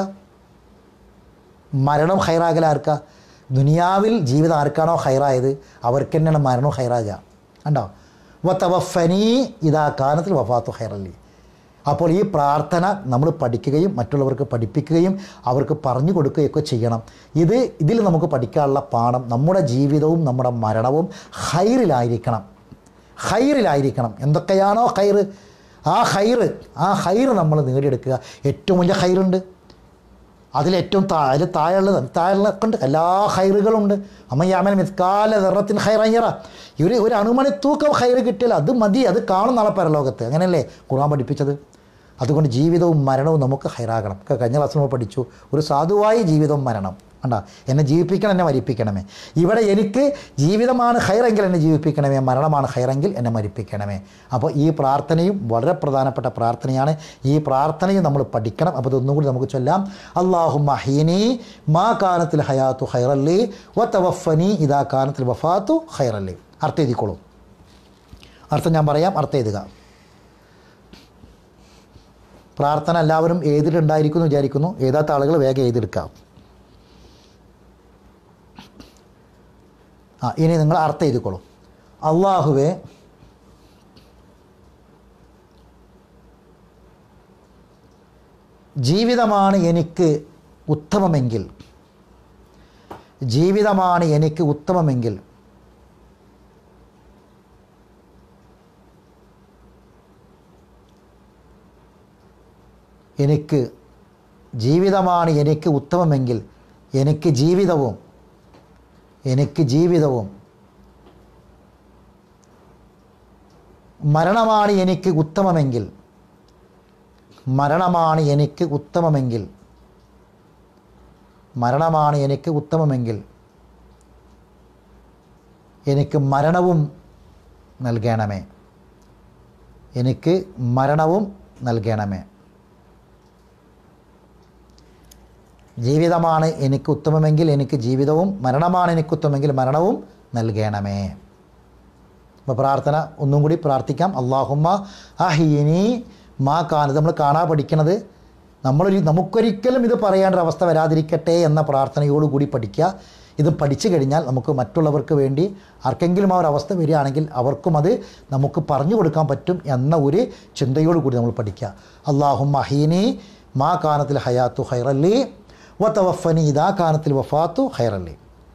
മരണം ഹൈറാകൽ ആർക്കാ ദുനിയാവിൽ ജീവിതം ആർക്കാണോ ഹൈറായത് അവർക്ക് തന്നെയാണ് മരണവും ഹൈറാകുക കണ്ടോ വത്തവഫനി ഇതാ കാലത്തിൽ വഫാത്തു ഹൈറല്ലി അപ്പോൾ ഈ പ്രാർത്ഥന നമ്മൾ പഠിക്കുകയും മറ്റുള്ളവർക്ക് പഠിപ്പിക്കുകയും അവർക്ക് പറഞ്ഞു കൊടുക്കുകയൊക്കെ ചെയ്യണം ഇത് ഇതിൽ നമുക്ക് പഠിക്കാനുള്ള പാഠം നമ്മുടെ ജീവിതവും നമ്മുടെ മരണവും ഹൈറിലായിരിക്കണം ഹൈറിലായിരിക്കണം എന്തൊക്കെയാണോ ഹൈറ് ആ ഹൈറ് ആ ഹൈറ് നമ്മൾ നേടിയെടുക്കുക ഏറ്റവും വലിയ ഹൈറുണ്ട് അതിലേറ്റവും താഴെ അതിൽ താഴെയുള്ളത് താഴെയുള്ളതൊക്കെ ഉണ്ട് എല്ലാ ഹൈറുകളുണ്ട് അമ്മയാമൻ മിസ്കാല നിറത്തിന് ഹൈറയ്യറ ഈ ഒരു ഒരു അണുമണി തൂക്കം ഹൈറ് കിട്ടിയാൽ അത് മതി അത് കാണും നാളെ പരലോകത്ത് അങ്ങനെയല്ലേ ഖുർആൻ പഠിപ്പിച്ചത് അതുകൊണ്ട് ജീവിതവും മരണവും നമുക്ക് ഹൈറാകണം ഒക്കെ കഴിഞ്ഞ ക്ലാസ്സിൽ നമ്മൾ പഠിച്ചു ഒരു സാധുവായി ജീവിതവും മരണം കണ്ട എന്നെ ജീവിപ്പിക്കണം എന്നെ മരിപ്പിക്കണമേ ഇവിടെ എനിക്ക് ജീവിതമാണ് ഹൈറെങ്കിൽ എന്നെ ജീവിപ്പിക്കണമേ മരണമാണ് ഹൈറെങ്കിൽ എന്നെ മരിപ്പിക്കണമേ അപ്പോൾ ഈ പ്രാർത്ഥനയും വളരെ പ്രധാനപ്പെട്ട പ്രാർത്ഥനയാണ് ഈ പ്രാർത്ഥനയും നമ്മൾ പഠിക്കണം അപ്പോൾ ഇതൊന്നും കൂടി നമുക്ക് ചൊല്ലാം അള്ളാഹു മഹീനി മാ കാനത്തിൽ ഹയാത്തു ഹൈറല്ലി വ തവഫനി ഇതാ കാനത്തിൽ വഫാത്തു ഹൈറല്ലി അർത്ഥം എഴുതിക്കോളൂ അർത്ഥം ഞാൻ പറയാം അർത്ഥം എഴുതുക പ്രാർത്ഥന എല്ലാവരും എഴുതിയിട്ടുണ്ടായിരിക്കും എന്ന് വിചാരിക്കുന്നു എഴുതാത്ത ആളുകൾ വേഗം എഴുതിയെടുക്കാം ആ ഇനി നിങ്ങൾ അർത്ഥം എഴുതിക്കോളൂ അള്ളാഹുവെ ജീവിതമാണ് എനിക്ക് ഉത്തമമെങ്കിൽ ജീവിതമാണ് എനിക്ക് ഉത്തമമെങ്കിൽ എനിക്ക് ജീവിതമാണ് എനിക്ക് ഉത്തമമെങ്കിൽ എനിക്ക് ജീവിതവും എനിക്ക് ജീവിതവും മരണമാണ് എനിക്ക് ഉത്തമമെങ്കിൽ മരണമാണ് എനിക്ക് ഉത്തമമെങ്കിൽ മരണമാണ് എനിക്ക് ഉത്തമമെങ്കിൽ എനിക്ക് മരണവും നൽകണമേ എനിക്ക് മരണവും നൽകണമേ ജീവിതമാണ് എനിക്ക് ഉത്തമമെങ്കിൽ എനിക്ക് ജീവിതവും മരണമാണ് എനിക്ക് ഉത്തമമെങ്കിൽ മരണവും നൽകണമേ അപ്പോൾ പ്രാർത്ഥന ഒന്നും കൂടി പ്രാർത്ഥിക്കാം അള്ളാഹുമ്മ അഹീനി മാ കാന നമ്മൾ കാണാ പഠിക്കണത് നമ്മളൊരു നമുക്കൊരിക്കലും ഇത് പറയേണ്ട ഒരു അവസ്ഥ വരാതിരിക്കട്ടെ എന്ന പ്രാർത്ഥനയോടുകൂടി പഠിക്കുക ഇത് പഠിച്ചു കഴിഞ്ഞാൽ നമുക്ക് മറ്റുള്ളവർക്ക് വേണ്ടി ആർക്കെങ്കിലും ആ ഒരു അവസ്ഥ വരികയാണെങ്കിൽ അവർക്കും അത് നമുക്ക് പറഞ്ഞു കൊടുക്കാൻ പറ്റും എന്ന ഒരു ചിന്തയോട് കൂടി നമ്മൾ പഠിക്കുക അള്ളാഹും അഹീനി മാ കാനത്തിൽ ഹയാത്തു ഹൈറല്ലി വ തവഫനി ഇതാ കാനത്തിൽ വഫാത്തു ഹൈറല്ലി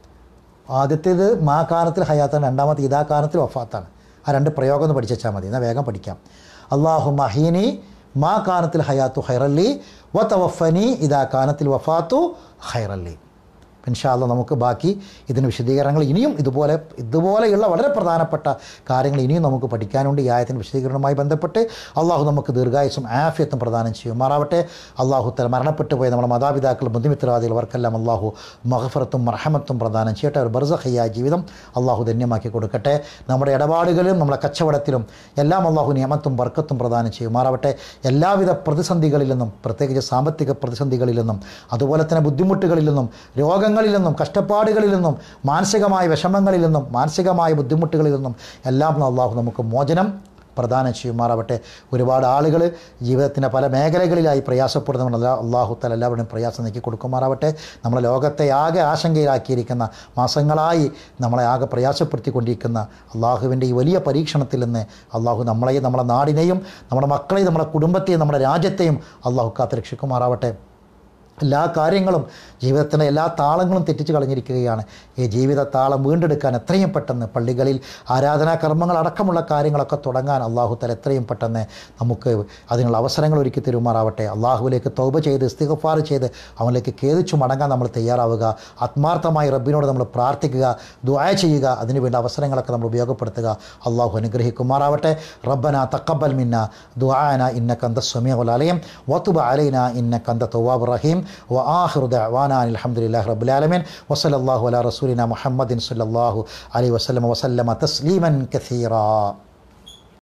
ആദ്യത്തേത് മാ കാനത്തിൽ ഹയാത്താണ് രണ്ടാമത്തെ ഇതാ കാനത്തിൽ വഫാത്താണ് ആ രണ്ട് പ്രയോഗം ഒന്ന് പഠിച്ചു വെച്ചാൽ മതി എന്നാൽ വേഗം പഠിക്കാം അള്ളാഹു മഹീനി മാ കാനത്തിൽ ഹയാത്തു ഹൈറല്ലി വ തവഫനി ഇതാ കാനത്തിൽ വഫാത്തു ഹൈറല്ലി ഇൻഷാല്ല നമുക്ക് ബാക്കി ഇതിന് വിശദീകരണങ്ങൾ ഇനിയും ഇതുപോലെ ഇതുപോലെയുള്ള വളരെ പ്രധാനപ്പെട്ട കാര്യങ്ങൾ ഇനിയും നമുക്ക് പഠിക്കാനുണ്ട് ഈ ആയത്തിൻ്റെ വിശദീകരണവുമായി ബന്ധപ്പെട്ട് അള്ളാഹു നമുക്ക് ദീർഘായുസും ആഫിയത്തും പ്രദാനം ചെയ്യുമാറാവട്ടെ അള്ളാഹു തല മരണപ്പെട്ടു പോയ നമ്മുടെ മാതാപിതാക്കൾ ബന്ധുമിത്രാദികൾ അവർക്കെല്ലാം അള്ളാഹു മഹഫറത്തും മർഹമത്തും പ്രദാനം ചെയ്യട്ടെ ഒരു ബർസഹയ്യ ജീവിതം അള്ളാഹു ധന്യമാക്കി കൊടുക്കട്ടെ നമ്മുടെ ഇടപാടുകളിലും നമ്മുടെ കച്ചവടത്തിലും എല്ലാം അള്ളാഹു നിയമത്തും ബർക്കത്തും പ്രദാനം ചെയ്യുമാറാവട്ടെ എല്ലാവിധ പ്രതിസന്ധികളിൽ നിന്നും പ്രത്യേകിച്ച് സാമ്പത്തിക പ്രതിസന്ധികളിൽ നിന്നും അതുപോലെ തന്നെ ബുദ്ധിമുട്ടുകളിൽ നിന്നും രോഗങ്ങളിൽ നിന്നും കഷ്ടപ്പാടുകളിൽ നിന്നും മാനസികമായ വിഷമങ്ങളിൽ നിന്നും മാനസികമായ ബുദ്ധിമുട്ടുകളിൽ നിന്നും എല്ലാം അള്ളാഹു നമുക്ക് മോചനം പ്രദാനം ചെയ്യുമാറാവട്ടെ ഒരുപാട് ആളുകൾ ജീവിതത്തിൻ്റെ പല മേഖലകളിലായി പ്രയാസപ്പെടുന്നവർ അള്ളാഹു തല എല്ലാവരുടെയും പ്രയാസം നീക്കി കൊടുക്കുമാറാവട്ടെ നമ്മുടെ ലോകത്തെ ആകെ ആശങ്കയിലാക്കിയിരിക്കുന്ന മാസങ്ങളായി നമ്മളെ ആകെ പ്രയാസപ്പെടുത്തിക്കൊണ്ടിരിക്കുന്ന അള്ളാഹുവിൻ്റെ ഈ വലിയ പരീക്ഷണത്തിൽ നിന്ന് അള്ളാഹു നമ്മളെയും നമ്മുടെ നാടിനെയും നമ്മുടെ മക്കളെയും നമ്മുടെ കുടുംബത്തെയും നമ്മുടെ രാജ്യത്തെയും അള്ളാഹു കാത്തുരക്ഷിക്കുമാറാവട്ടെ എല്ലാ കാര്യങ്ങളും ജീവിതത്തിൻ്റെ എല്ലാ താളങ്ങളും തെറ്റിച്ച് കളഞ്ഞിരിക്കുകയാണ് ഈ ജീവിത താളം വീണ്ടെടുക്കാൻ എത്രയും പെട്ടെന്ന് പള്ളികളിൽ ആരാധനാ കർമ്മങ്ങൾ അടക്കമുള്ള കാര്യങ്ങളൊക്കെ തുടങ്ങാൻ അള്ളാഹു തല എത്രയും പെട്ടെന്ന് നമുക്ക് അതിനുള്ള അവസരങ്ങൾ ഒരുക്കി തരുമാറാവട്ടെ അള്ളാഹുവിലേക്ക് തൗബ ചെയ്ത് ഇസ്തിഗഫാർ ചെയ്ത് അവനിലേക്ക് ഖേദിച്ചു മടങ്ങാൻ നമ്മൾ തയ്യാറാവുക ആത്മാർത്ഥമായി റബ്ബിനോട് നമ്മൾ പ്രാർത്ഥിക്കുക ദുആ ചെയ്യുക അതിനുവേണ്ട അവസരങ്ങളൊക്കെ നമ്മൾ ഉപയോഗപ്പെടുത്തുക അള്ളാഹു അനുഗ്രഹിക്കുമാറാവട്ടെ റബ്ബന തക്കബൽ മിന്ന ദുആന ഇന്നക അന്ത സമീഉൽ അലീം വതുബ അലൈന ഇന്നക അന്ത തവ്വാബുർ റഹീം വആഖിറു ദഅവാന അൽഹംദുലില്ലാഹി റബ്ബിൽ ആലമീൻ വസല്ലല്ലാഹു അലാ റസൂലിന മുഹമ്മദിൻ സല്ലല്ലാഹു അലൈഹി വസല്ലം വസല്ലമ തസ്ലീമൻ കസീറാ